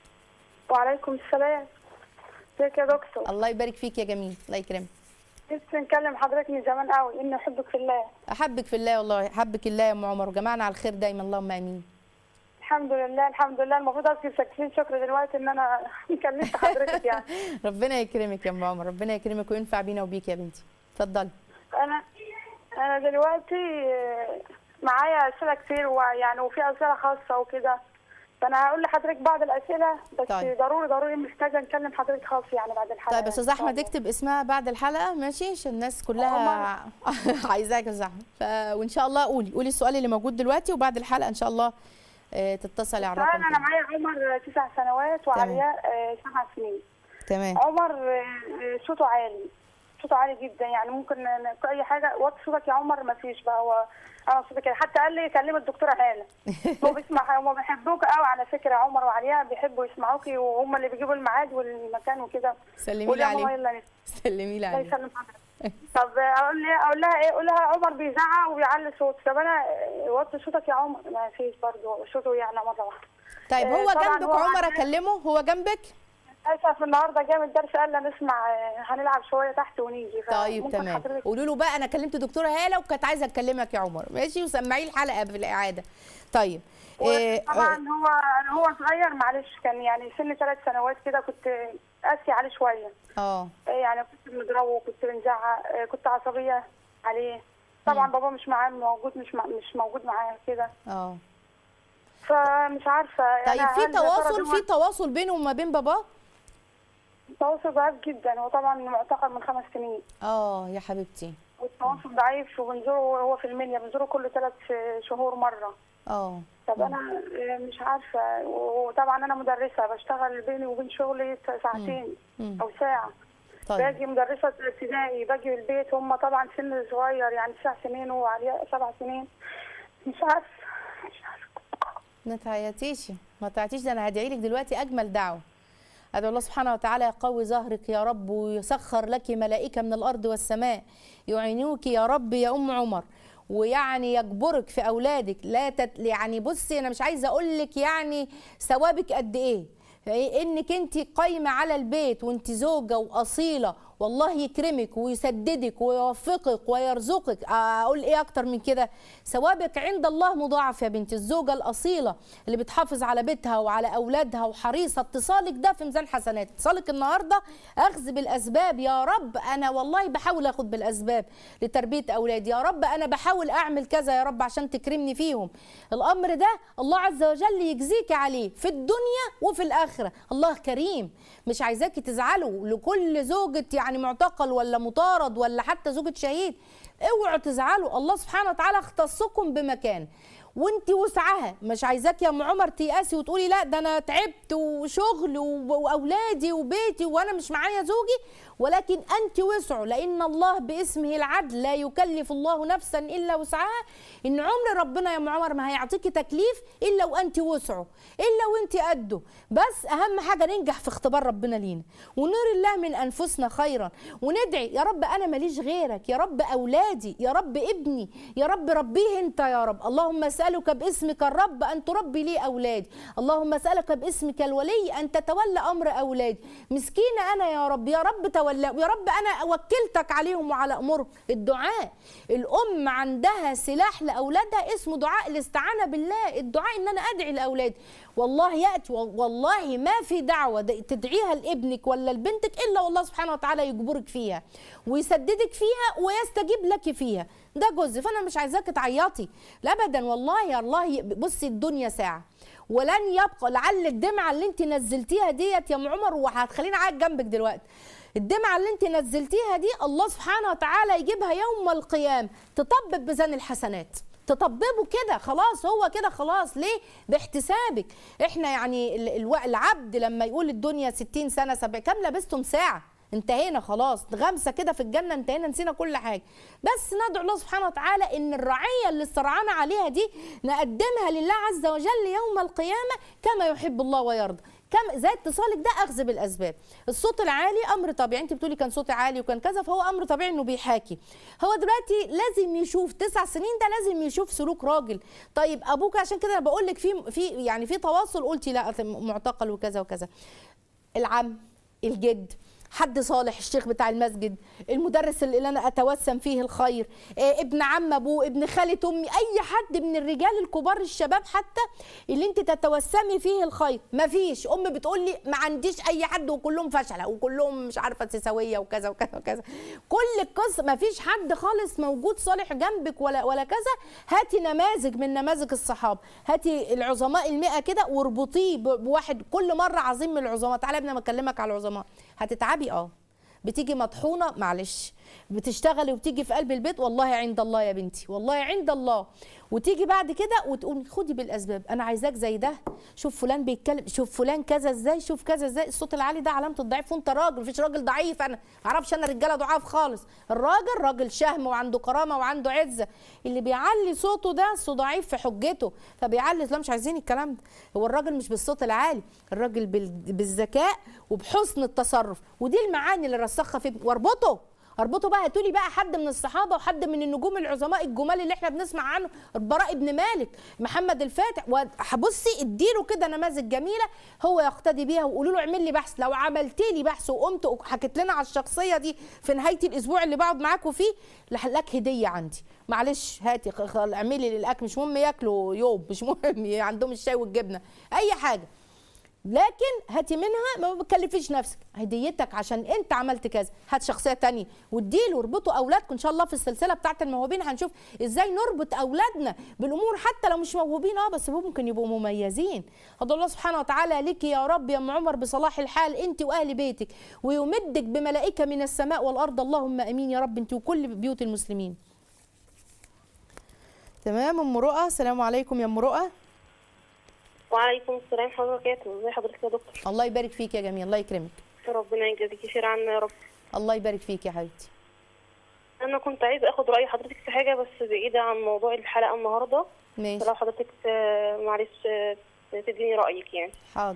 وعليكم السلام ازيك يا دكتور الله يبارك فيك يا جميل الله يكرمك لسه نكلم حضرتك من زمان قوي اني احبك في الله احبك في الله والله احبك الله يا ام عمر وجمعنا على الخير دايما اللهم امين الحمد لله الحمد لله المفروض اذكر ساكتين شكر دلوقتي ان انا كلمت حضرتك يعني ربنا يكرمك يا ام عمر ربنا يكرمك وينفع بينا وبيك يا بنتي اتفضلي انا انا دلوقتي آه، معايا اسئله كتير ويعني وفي اسئله خاصه وكده فانا هقول لحضرتك بعض الاسئله بس طيب. ضروري ضروري محتاجه نكلم حضرتك خاص يعني بعد الحلقه طيب يا استاذ إن شاء احمد الله. اكتب اسمها بعد الحلقه ماشي عشان الناس كلها عايزاك يا استاذ احمد ف... وان شاء الله قولي قولي السؤال اللي موجود دلوقتي وبعد الحلقه ان شاء الله آه، تتصلي على الرقم السؤال انا تاني. معايا عمر تسع سنوات وعلياء آه، سبع سنين تمام عمر آه، آه، صوته عالي صوته عالي جدا يعني ممكن ن- في اي حاجه وطي صوتك يا عمر ما فيش بقى هو انا صوتي كده حتى قال لي كلم الدكتوره هاله هو بيسمع هم بيحبوك قوي على فكره عمر وعلياء بيحبوا يسمعوكي وهم اللي بيجيبوا الميعاد والمكان وكده سلمي لي قولي يا ماما عليه يلا نت- سلمي لي الله عليه يسلم حضرتك طب اقول لها اقول لها ايه اقول لها عمر بيزعق وبيعلي صوت طب انا آه، وطي صوتك يا عمر ما فيش برضه صوته يعلى مره واحده طيب آه، هو طبعاً جنبك هو عمر عندنا- اكلمه هو جنبك للاسف النهارده جاي من الدرس قال لنا نسمع آه، هنلعب شويه تحت ونيجي طيب فممكن تمام حضرتك قولوا له بقى انا كلمت دكتوره هاله وكانت عايزه اكلمك يا عمر ماشي وسمعيه الحلقه في الاعاده طيب إيه طبعا هو هو صغير معلش كان يعني سن ثلاث سنوات كده كنت قاسي عليه شويه اه يعني كنت بنضربه كنت بنزعق آه، كنت عصبيه عليه طبعا بابا مش معاه موجود مش مع مش موجود معاه كده اه فمش عارفه طيب أنا في هل يا ترى تواصل ده في تواصل بينه وما بين باباه تواصل ضعيف جدا هو طبعا معتقل من خمس سنين اه يا حبيبتي والتواصل ضعيف وبنزوره وهو في المنيا بنزوره كل ثلاث شهور مره اه طب انا آه، مش عارفه وطبعا انا مدرسه بشتغل بيني وبين شغلي ساعتين مم. او ساعه طيب باجي مدرسه ابتدائي باجي البيت هم طبعا سن صغير يعني تسع سنين وعلياء سبع سنين مش عارفه مش عارفه ما تعيطيش ما تعيطيش ده انا هدعي لك دلوقتي اجمل دعوه ادعو الله سبحانه وتعالى يقوي ظهرك يا رب ويسخر لك ملائكه من الارض والسماء يعينوك يا رب يا ام عمر ويعني يجبرك في اولادك لا تت... يعني بصي انا مش عايزه اقول لك يعني ثوابك قد ايه إيه انك انت قايمه على البيت وانت زوجه واصيله والله يكرمك ويسددك ويوفقك ويرزقك اقول ايه اكتر من كده ثوابك عند الله مضاعف يا بنتي الزوجه الاصيله اللي بتحافظ على بيتها وعلى اولادها وحريصه اتصالك ده في ميزان حسنات اتصالك النهارده اخذ بالاسباب يا رب انا والله بحاول اخد بالاسباب لتربيه اولادي يا رب انا بحاول اعمل كذا يا رب عشان تكرمني فيهم الامر ده الله عز وجل يجزيك عليه في الدنيا وفي الاخره الله كريم مش عايزاكي تزعلوا لكل زوجة يعني معتقل ولا مطارد ولا حتى زوجة شهيد اوعوا تزعلوا الله سبحانه وتعالى اختصكم بمكان وانت وسعها مش عايزاك يا ام عمر تيأسي وتقولي لا ده انا تعبت وشغل و- واولادي وبيتي وانا مش معايا زوجي ولكن انت وسعوا لان الله باسمه العدل لا يكلف الله نفسا الا وسعها ان عمر ربنا يا ام عمر ما هيعطيكي تكليف الا وانت وسعه الا وانت قده بس اهم حاجه ننجح في اختبار ربنا لينا ونري الله من انفسنا خيرا وندعي يا رب انا ماليش غيرك يا رب اولادي يا رب ابني يا رب ربيه انت يا رب اللهم اسالك باسمك الرب ان تربي لي اولادي اللهم اسالك باسمك الولي ان تتولى امر اولادي مسكينه انا يا رب يا رب تولى ويا رب انا وكلتك عليهم وعلى امورهم الدعاء الام عندها سلاح لاولادها اسمه دعاء الاستعانه بالله الدعاء ان انا ادعي لاولادي والله ياتي والله ما في دعوه د- تدعيها لابنك ولا لبنتك الا والله سبحانه وتعالى يجبرك فيها ويسددك فيها ويستجيب لك فيها ده جزء فانا مش عايزاك تعيطي لا ابدا والله يا الله بصي الدنيا ساعه ولن يبقى لعل الدمعه اللي انت نزلتيها ديت يا ام عمر وهتخليني قاعد جنبك دلوقتي الدمعه اللي انت نزلتيها دي الله سبحانه وتعالى يجيبها يوم القيامه تطبب ميزان الحسنات تطببه كده خلاص هو كده خلاص ليه باحتسابك احنا يعني ال- الو- العبد لما يقول الدنيا 60 سنه 70 كام لبستم ساعه انتهينا خلاص غمسه كده في الجنه انتهينا نسينا كل حاجه بس ندعو الله سبحانه وتعالى ان الرعيه اللي استرعانا عليها دي نقدمها لله عز وجل يوم القيامه كما يحب الله ويرضى كم زي اتصالك ده اخذ بالاسباب الصوت العالي امر طبيعي انت بتقولي كان صوتي عالي وكان كذا فهو امر طبيعي انه بيحاكي هو دلوقتي لازم يشوف تسع سنين ده لازم يشوف سلوك راجل طيب ابوك عشان كده انا بقول لك في في يعني في تواصل قلتي لا معتقل وكذا وكذا العم الجد حد صالح الشيخ بتاع المسجد المدرس اللي انا اتوسم فيه الخير إيه ابن عم ابوه ابن خالة امي اي حد من الرجال الكبار الشباب حتى اللي انت تتوسمي فيه الخير مفيش ام بتقول لي ما عنديش اي حد وكلهم فشله وكلهم مش عارفه سويه وكذا وكذا وكذا كل القصه مفيش حد خالص موجود صالح جنبك ولا ولا كذا هاتي نماذج من نماذج الصحابه هاتي العظماء المئة كده واربطيه ب- بواحد كل مره عظيم من العظماء تعالى قبل ما اكلمك على العظماء هتتعبي اه بتيجي مطحونه معلش بتشتغلي وبتيجي في قلب البيت والله عند الله يا بنتي والله عند الله وتيجي بعد كده وتقومي خدي بالاسباب انا عايزاك زي ده شوف فلان بيتكلم شوف فلان كذا ازاي شوف كذا ازاي الصوت العالي ده علامه الضعيف وانت راجل مفيش راجل ضعيف انا ما اعرفش انا رجاله ضعاف خالص الراجل راجل شهم وعنده كرامه وعنده عزه اللي بيعلي صوته ده صوت ضعيف في حجته فبيعلي لا مش عايزين الكلام ده هو الراجل مش بالصوت العالي الراجل بال- بالذكاء وبحسن التصرف ودي المعاني اللي رسخها في واربطه اربطه بقى هاتولي بقى حد من الصحابه وحد من النجوم العظماء الجمال اللي احنا بنسمع عنه البراء بن مالك محمد الفاتح وبصي اديله كده نماذج جميله هو يقتدي بيها وقولوا له اعمل لي بحث لو عملت لي بحث وقمت وحكيت لنا على الشخصيه دي في نهايه الاسبوع اللي بقعد معاكم فيه لك هديه عندي معلش هاتي خ- خ- اعملي للاكل مش مهم ياكلوا يوم مش مهم عندهم الشاي والجبنه اي حاجه لكن هاتي منها ما بتكلفيش نفسك هديتك عشان انت عملت كذا هات شخصيه تانية واديله واربطوا اولادكم ان شاء الله في السلسله بتاعه الموهوبين هنشوف ازاي نربط اولادنا بالامور حتى لو مش موهوبين اه بس ممكن يبقوا مميزين ادعو الله سبحانه وتعالى لك يا رب يا ام عمر بصلاح الحال انت واهل بيتك ويمدك بملائكه من السماء والارض اللهم امين يا رب انت وكل بيوت المسلمين تمام ام رؤى السلام عليكم يا ام رؤى وعليكم السلام ورحمة الله وبركاته ازي حضرتك يا دكتور الله يبارك فيك يا جميل الله يكرمك ربنا يجازيكي خير عنا يا رب الله يبارك فيك يا حبيبتي انا كنت عايزه اخد راي حضرتك في حاجه بس بعيده عن موضوع الحلقه النهارده ماشي فلو حضرتك آه، معلش آه، تديني رايك يعني حاضر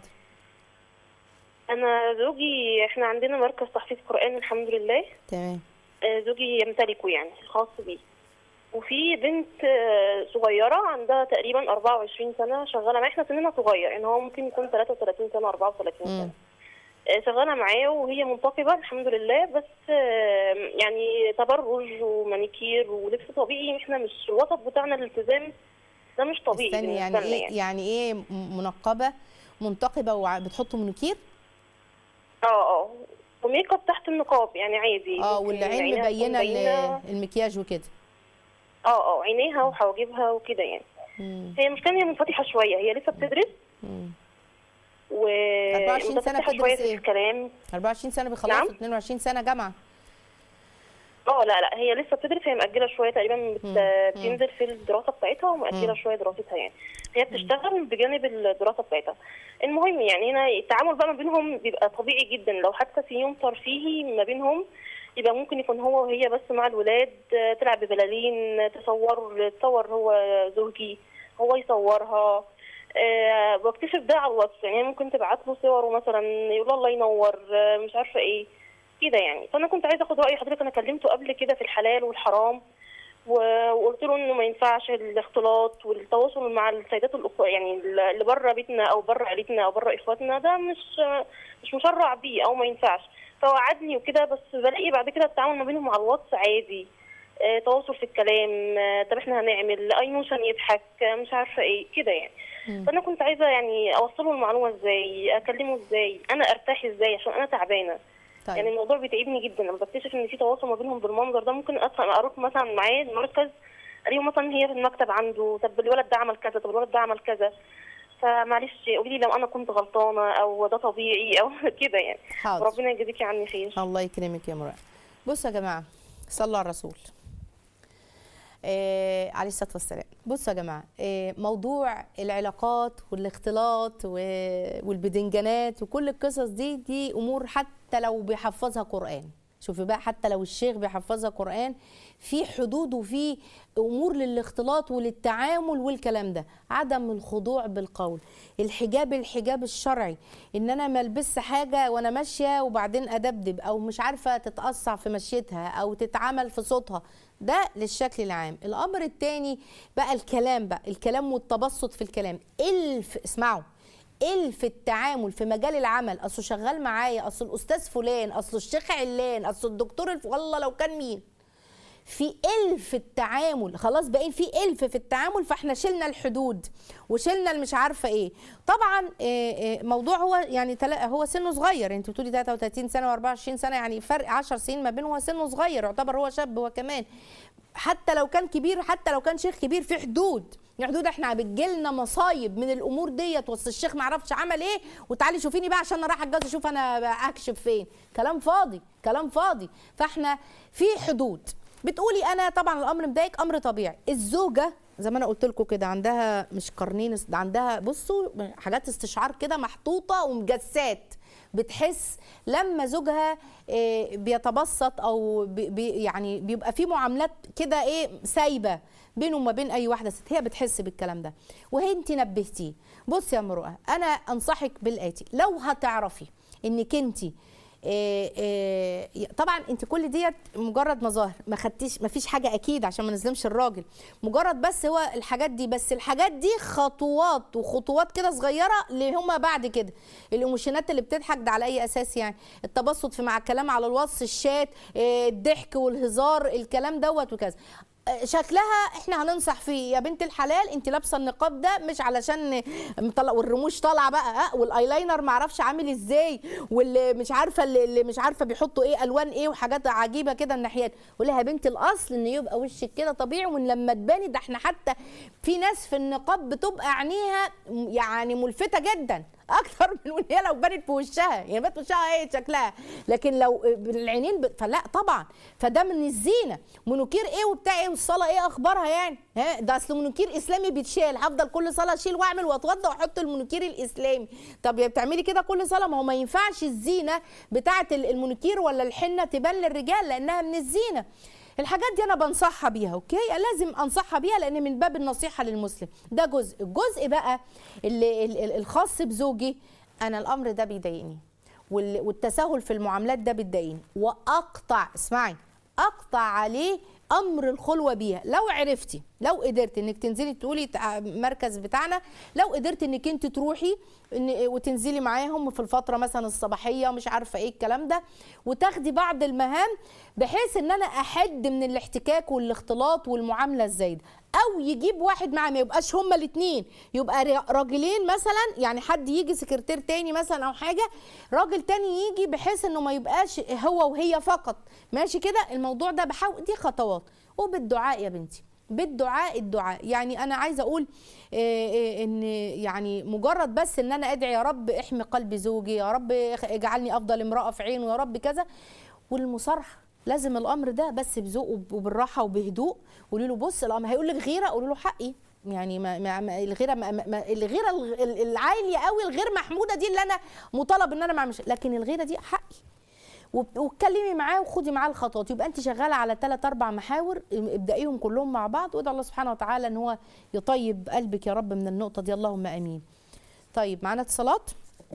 انا زوجي احنا عندنا مركز تحفيظ قران الحمد لله تمام آه، زوجي يمتلكه يعني خاص بيه وفي بنت آه، صغيرة عندها تقريبا 24 سنة شغالة معاه احنا سننا صغير يعني هو ممكن يكون 33 سنة 34 مم. سنة آه، شغاله معاه وهي منتقبه الحمد لله بس آه، يعني تبرج ومانيكير ولبس طبيعي احنا مش الوسط بتاعنا الالتزام ده مش طبيعي استني يعني بالنسبة لنا ايه يعني ايه م- منقبه منتقبه وبتحط منوكير اه اه وميك اب تحت النقاب يعني عادي اه ممكن والعين عينيها تكون مبينه باينة. ال- المكياج وكده اه اه عينيها وحواجبها وكده يعني مم. هي المشكله إن هي منفتحه شويه هي لسه بتدرس مم. و 24 سنة متفتحة بتدرس شويه في إيه؟ الكلام 24 سنه نعم. بيخلصوا 22 سنه جامعه اه لا لا هي لسه بتدرس هي مأجلة شوية تقريبا بت... مم. بتنزل في الدراسة بتاعتها ومأجلة مم. شوية دراستها يعني هي بتشتغل بجانب الدراسة بتاعتها المهم يعني هنا التعامل بقى ما بينهم بيبقى طبيعي جدا لو حتى في يوم ترفيهي ما بينهم يبقى ممكن يكون هو وهي بس مع الولاد آه، تلعب ببلالين تصور تصور هو زوجي هو يصورها أه بكتشف ده على الواتس يعني هي ممكن تبعت له صوره مثلا يقول الله ينور آه، مش عارفه ايه كده يعني فانا كنت عايزه اخد راي حضرتك انا كلمته قبل كده في الحلال والحرام و- وقلت له انه ما ينفعش الاختلاط والتواصل مع السيدات الاخرى يعني اللي بره بيتنا او بره عيلتنا او بره اخواتنا ده مش مش مشرع بيه او ما ينفعش فوعدني وكده بس بلاقي بعد كده التعامل ما بينهم على الواتس عادي آه، تواصل في الكلام آه، طب احنا هنعمل ايموشن يضحك آه، مش عارفه ايه كده يعني فانا كنت عايزه يعني اوصله المعلومه ازاي اكلمه ازاي انا ارتاح ازاي عشان انا تعبانه طيب يعني الموضوع بيتعبني جدا لما بكتشف ان في تواصل ما بينهم بالمنظر ده ممكن اصلا اروح مثلا معاه المركز الاقيهم مثلا هي في المكتب عنده طب الولد ده عمل كذا طب الولد ده عمل كذا فمعلش قولي لي لو انا كنت غلطانه او ده طبيعي او كده يعني حاضر وربنا يجزيكي عني خير الله يكرمك يا مراد بصوا يا جماعه صلوا على الرسول آه عليه الصلاه والسلام بصوا يا جماعه آه موضوع العلاقات والاختلاط و- والبدنجانات وكل القصص دي دي امور حتى لو بيحفظها قران شوفي بقى حتى لو الشيخ بيحفظها قران في حدود وفي امور للاختلاط وللتعامل والكلام ده عدم الخضوع بالقول الحجاب الحجاب الشرعي ان انا ما البس حاجه وانا ماشيه وبعدين ادبدب او مش عارفه تتقصع في مشيتها او تتعمل في صوتها ده للشكل العام الامر الثاني بقى الكلام بقى الكلام والتبسط في الكلام الف اسمعوا الف التعامل في مجال العمل اصله شغال معايا اصل الاستاذ فلان اصل الشيخ علان اصل الدكتور الف... والله لو كان مين في الف التعامل خلاص بقين في الف في التعامل فاحنا شلنا الحدود وشلنا المش عارفه ايه طبعا آه، آه، موضوع هو يعني تلا- هو سنه صغير انت بتقولي 33 سنه و24 سنه يعني فرق 10 سنين ما بينه هو سنه صغير يعتبر هو شاب هو كمان حتى لو كان كبير حتى لو كان شيخ كبير في حدود في حدود احنا بتجيلنا مصايب من الامور ديت وسط الشيخ ما عرفش عمل ايه وتعالي شوفيني بقى عشان انا رايحه اتجوز اشوف انا بقى اكشف فين كلام فاضي كلام فاضي فاحنا في حدود بتقولي انا طبعا الامر مضايق امر طبيعي الزوجه زي ما انا قلت لكم كده عندها مش قرنين ده عندها بصوا حاجات استشعار كده محطوطه ومجسات بتحس لما زوجها آه، بيتبسط او بي بي- يعني بيبقى في معاملات كده ايه سايبه بينه وما بين اي واحده ست هي بتحس بالكلام ده وهي انت نبهتيه بصي يا مروءه انا انصحك بالاتي لو هتعرفي انك انت إيه إيه طبعا انت كل ديت مجرد مظاهر ما خدتيش ما فيش حاجه اكيد عشان ما نظلمش الراجل مجرد بس هو الحاجات دي بس الحاجات دي خطوات وخطوات كده صغيره اللي هما بعد كده الايموشنات اللي بتضحك ده على اي اساس يعني التبسط في مع الكلام على الواتس الشات إيه الضحك والهزار الكلام دوت وكذا شكلها احنا هننصح فيه يا بنت الحلال انت لابسه النقاب ده مش علشان مطلع والرموش طالعه بقى اه والايلاينر ما اعرفش عامل ازاي واللي مش عارفه اللي اللي مش عارفه بيحطوا ايه الوان ايه وحاجات عجيبه كده الناحيات قول لها يا بنت الاصل ان يبقى وشك كده طبيعي ومن لما تباني ده احنا حتى في ناس في النقاب بتبقى عينيها يعني ملفته جدا اكتر من ان هي لو بانت في وشها يعني بانت في وشها ايه شكلها لكن لو العينين ب... فلا طبعا فده من الزينه منوكير ايه وبتاع ايه والصلاه ايه اخبارها يعني ها ده اصل منوكير اسلامي بيتشال هفضل كل صلاه اشيل واعمل واتوضى واحط المنوكير الاسلامي طب يا بتعملي كده كل صلاه ما هو ما ينفعش الزينه بتاعه المنوكير ولا الحنه تبان للرجال لانها من الزينه الحاجات دي انا بنصحها بيها اوكي لازم انصحها بيها لان من باب النصيحه للمسلم ده جزء الجزء بقى اللي ال- ال- الخاص بزوجي انا الامر ده بيضايقني وال- والتساهل في المعاملات ده بتضايقني واقطع اسمعي اقطع عليه امر الخلوه بيها لو عرفتي لو قدرت انك تنزلي تقولي تع- مركز بتاعنا لو قدرت انك انت تروحي إن وتنزلي معاهم في الفتره مثلا الصباحيه مش عارفه ايه الكلام ده وتاخدي بعض المهام بحيث ان انا احد من الاحتكاك والاختلاط والمعامله الزايده او يجيب واحد معاه ما يبقاش هما الاثنين يبقى را- راجلين مثلا يعني حد يجي سكرتير تاني مثلا او حاجه راجل تاني يجي بحيث انه ما يبقاش هو وهي فقط ماشي كده الموضوع ده بحاول دي خطوات وبالدعاء يا بنتي بالدعاء الدعاء يعني انا عايزه اقول آه، آه، ان يعني مجرد بس ان انا ادعي يا رب احمي قلب زوجي يا رب اجعلني افضل امراه في عينه يا رب كذا والمصارحه لازم الامر ده بس بذوق وب- وبالراحه وبهدوء قولي له بص الامر هيقول لك غيره قولي له حقي يعني ما ما ما الغيره ما ما الغيره الغ- العاليه قوي الغير محموده دي اللي انا مطالب ان انا ما اعملش لكن الغيره دي حقي وب- واتكلمي معاه وخدي معاه الخطوات يبقى انت شغاله على ثلاث اربع محاور ابدأيهم كلهم مع بعض وادعي الله سبحانه وتعالى ان هو يطيب قلبك يا رب من النقطه دي اللهم امين طيب معانا اتصالات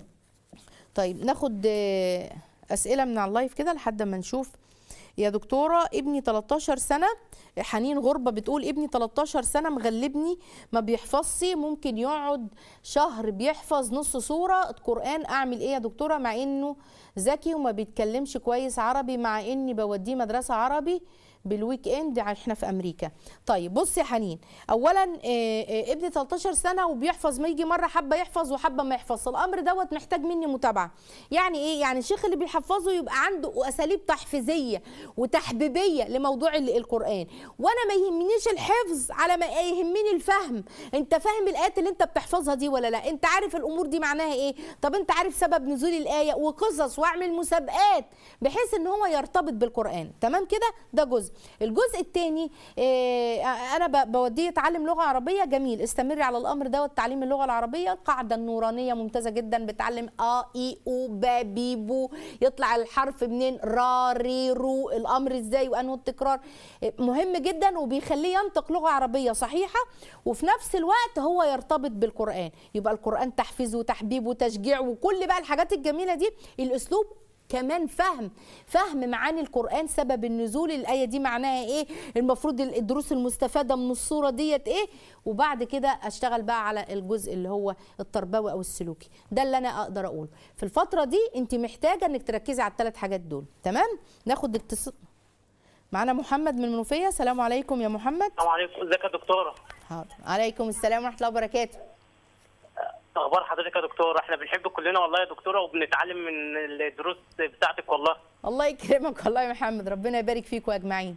طيب ناخد آه، اسئله من على اللايف كده لحد ما نشوف يا دكتوره ابني 13 سنه حنين غربه بتقول ابني 13 سنه مغلبني ما بيحفظش ممكن يقعد شهر بيحفظ نص سوره قران اعمل ايه يا دكتوره مع انه ذكي وما بيتكلمش كويس عربي مع اني بوديه مدرسه عربي بالويك اند احنا في امريكا طيب بص يا حنين اولا آه، آه، ابني 13 سنه وبيحفظ ما يجي مره حبه يحفظ وحبه ما يحفظش الامر دوت محتاج مني متابعه يعني ايه يعني الشيخ اللي بيحفظه يبقى عنده اساليب تحفيزيه وتحبيبيه لموضوع ال- القران وانا ما يهمنيش الحفظ على ما يهمني الفهم انت فاهم الايات اللي انت بتحفظها دي ولا لا انت عارف الامور دي معناها ايه طب انت عارف سبب نزول الايه وقصص واعمل مسابقات بحيث ان هو يرتبط بالقران تمام كده ده جزء الجزء الثاني انا ب- بوديه يتعلم لغه عربيه جميل استمري على الامر دوت تعليم اللغه العربيه القاعده النورانيه ممتازه جدا بتعلم ا اي او با بي بو يطلع الحرف منين را ري رو الامر ازاي وانه التكرار آه، مهم جدا وبيخليه ينطق لغه عربيه صحيحه وفي نفس الوقت هو يرتبط بالقران يبقى القران تحفيز وتحبيب وتشجيع وكل بقى الحاجات الجميله دي الاسلوب كمان فهم فهم معاني القرآن سبب النزول الآية دي معناها إيه المفروض الدروس المستفادة من الصورة ديت إيه وبعد كده أشتغل بقى على الجزء اللي هو التربوي أو السلوكي ده اللي أنا أقدر أقوله في الفترة دي أنت محتاجة إنك تركزي على الثلاث حاجات دول تمام ناخد اتصال معانا محمد من المنوفية السلام عليكم يا محمد السلام عليكم ازيك يا دكتوره حاضر عليكم السلام ورحمة الله وبركاته اخبار حضرتك يا دكتوره احنا بنحبك كلنا والله يا دكتوره وبنتعلم من الدروس بتاعتك والله الله يكرمك والله يا محمد ربنا يبارك فيكم أجمعين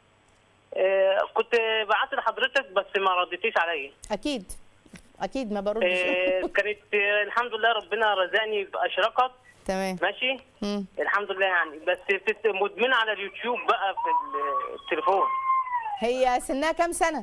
آه كنت بعت لحضرتك بس ما رديتيش عليا أكيد أكيد ما بردش آه كانت آه الحمد لله ربنا رزقني باشراقات تمام ماشي مم. الحمد لله يعني بس بت- مدمنه على اليوتيوب بقى في التليفون هي سنها كام سنة؟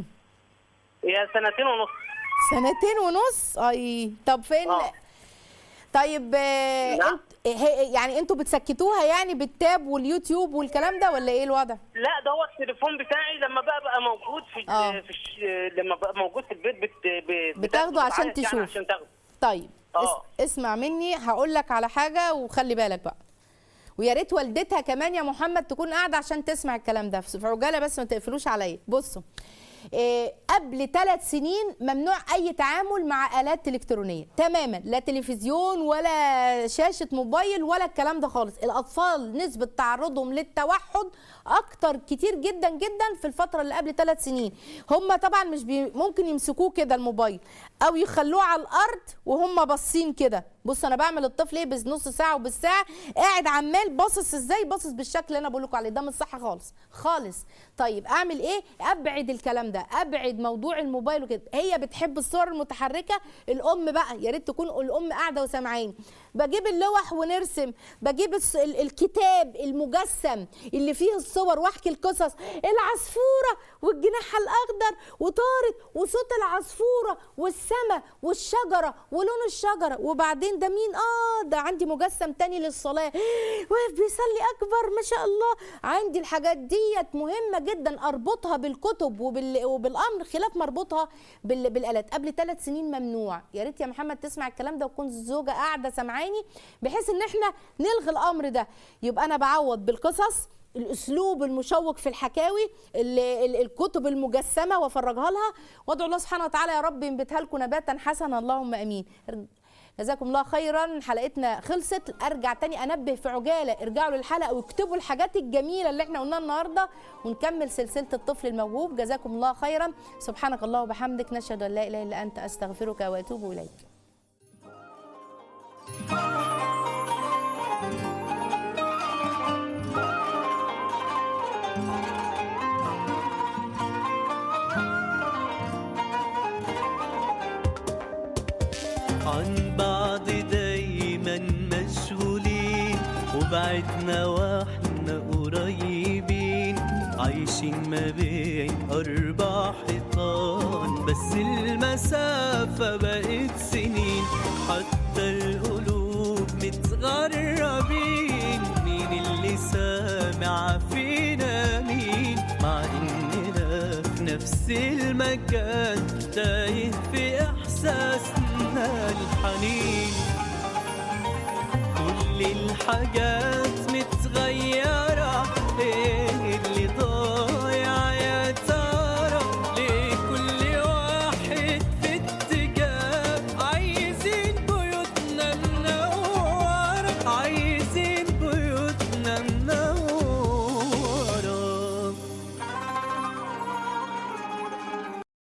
هي سنتين ونص سنتين ونص اي طب فين آه. طيب آه، لا. انت هي- يعني انتوا بتسكتوها يعني بالتاب واليوتيوب والكلام ده ولا ايه الوضع؟ لا ده هو التليفون بتاعي لما بقى بقى موجود في, آه. في الش- لما بقى موجود في البيت بت... ب- بتاخده عشان بتعيط يعني تشوف. عشان تاخده طيب آه. اس- اسمع مني هقول لك على حاجه وخلي بالك بقى ويا ريت والدتها كمان يا محمد تكون قاعده عشان تسمع الكلام ده في عجاله بس ما تقفلوش عليا بصوا إيه قبل ثلاث سنين ممنوع اي تعامل مع الات الكترونيه تماما لا تلفزيون ولا شاشه موبايل ولا الكلام ده خالص الاطفال نسبه تعرضهم للتوحد اكتر كتير جدا جدا في الفتره اللي قبل ثلاث سنين هم طبعا مش بي ممكن يمسكوه كده الموبايل او يخلوه على الارض وهم باصين كده بص انا بعمل الطفل ايه بنص ساعه وبالساعه قاعد عمال باصص ازاي باصص بالشكل اللي انا بقول لكم عليه ده مش صح خالص خالص طيب اعمل ايه ابعد الكلام ده ابعد موضوع الموبايل وكده هي بتحب الصور المتحركه الام بقى يا ريت تكون الام قاعده وسامعاني بجيب اللوح ونرسم بجيب الس- ال- الكتاب المجسم اللي فيه الصور واحكي القصص العصفوره والجناح الاخضر وطارت وصوت العصفوره والسماء والشجره ولون الشجره وبعدين ده مين اه ده عندي مجسم تاني للصلاه واقف بيصلي اكبر ما شاء الله عندي الحاجات ديت مهمه جدا اربطها بالكتب وبال... وبالامر خلاف مربوطها بال... بالالات قبل ثلاث سنين ممنوع يا ريت يا محمد تسمع الكلام ده وتكون الزوجه قاعده سامعاني بحيث ان احنا نلغي الامر ده يبقى انا بعوض بالقصص الاسلوب المشوق في الحكاوي ال- ال- الكتب المجسمه وافرجها لها وادعو الله سبحانه وتعالى يا رب ينبتها لكم نباتا حسنا اللهم امين جزاكم الله خيرا حلقتنا خلصت ارجع تاني انبه في عجاله ارجعوا للحلقه واكتبوا الحاجات الجميله اللي احنا قلناها النهارده ونكمل سلسله الطفل الموهوب جزاكم الله خيرا سبحانك الله وبحمدك نشهد ان لا اله الا انت استغفرك واتوب اليك عن بعض دايما مشغولين وبعدنا واحنا قريبين عايشين ما بين أربع حيطان بس المسافة بقت سنين حتى القلوب متغربين مين اللي سامع فينا مين مع إننا في نفس المكان تايه في إحساسنا الحنين كل الحاجات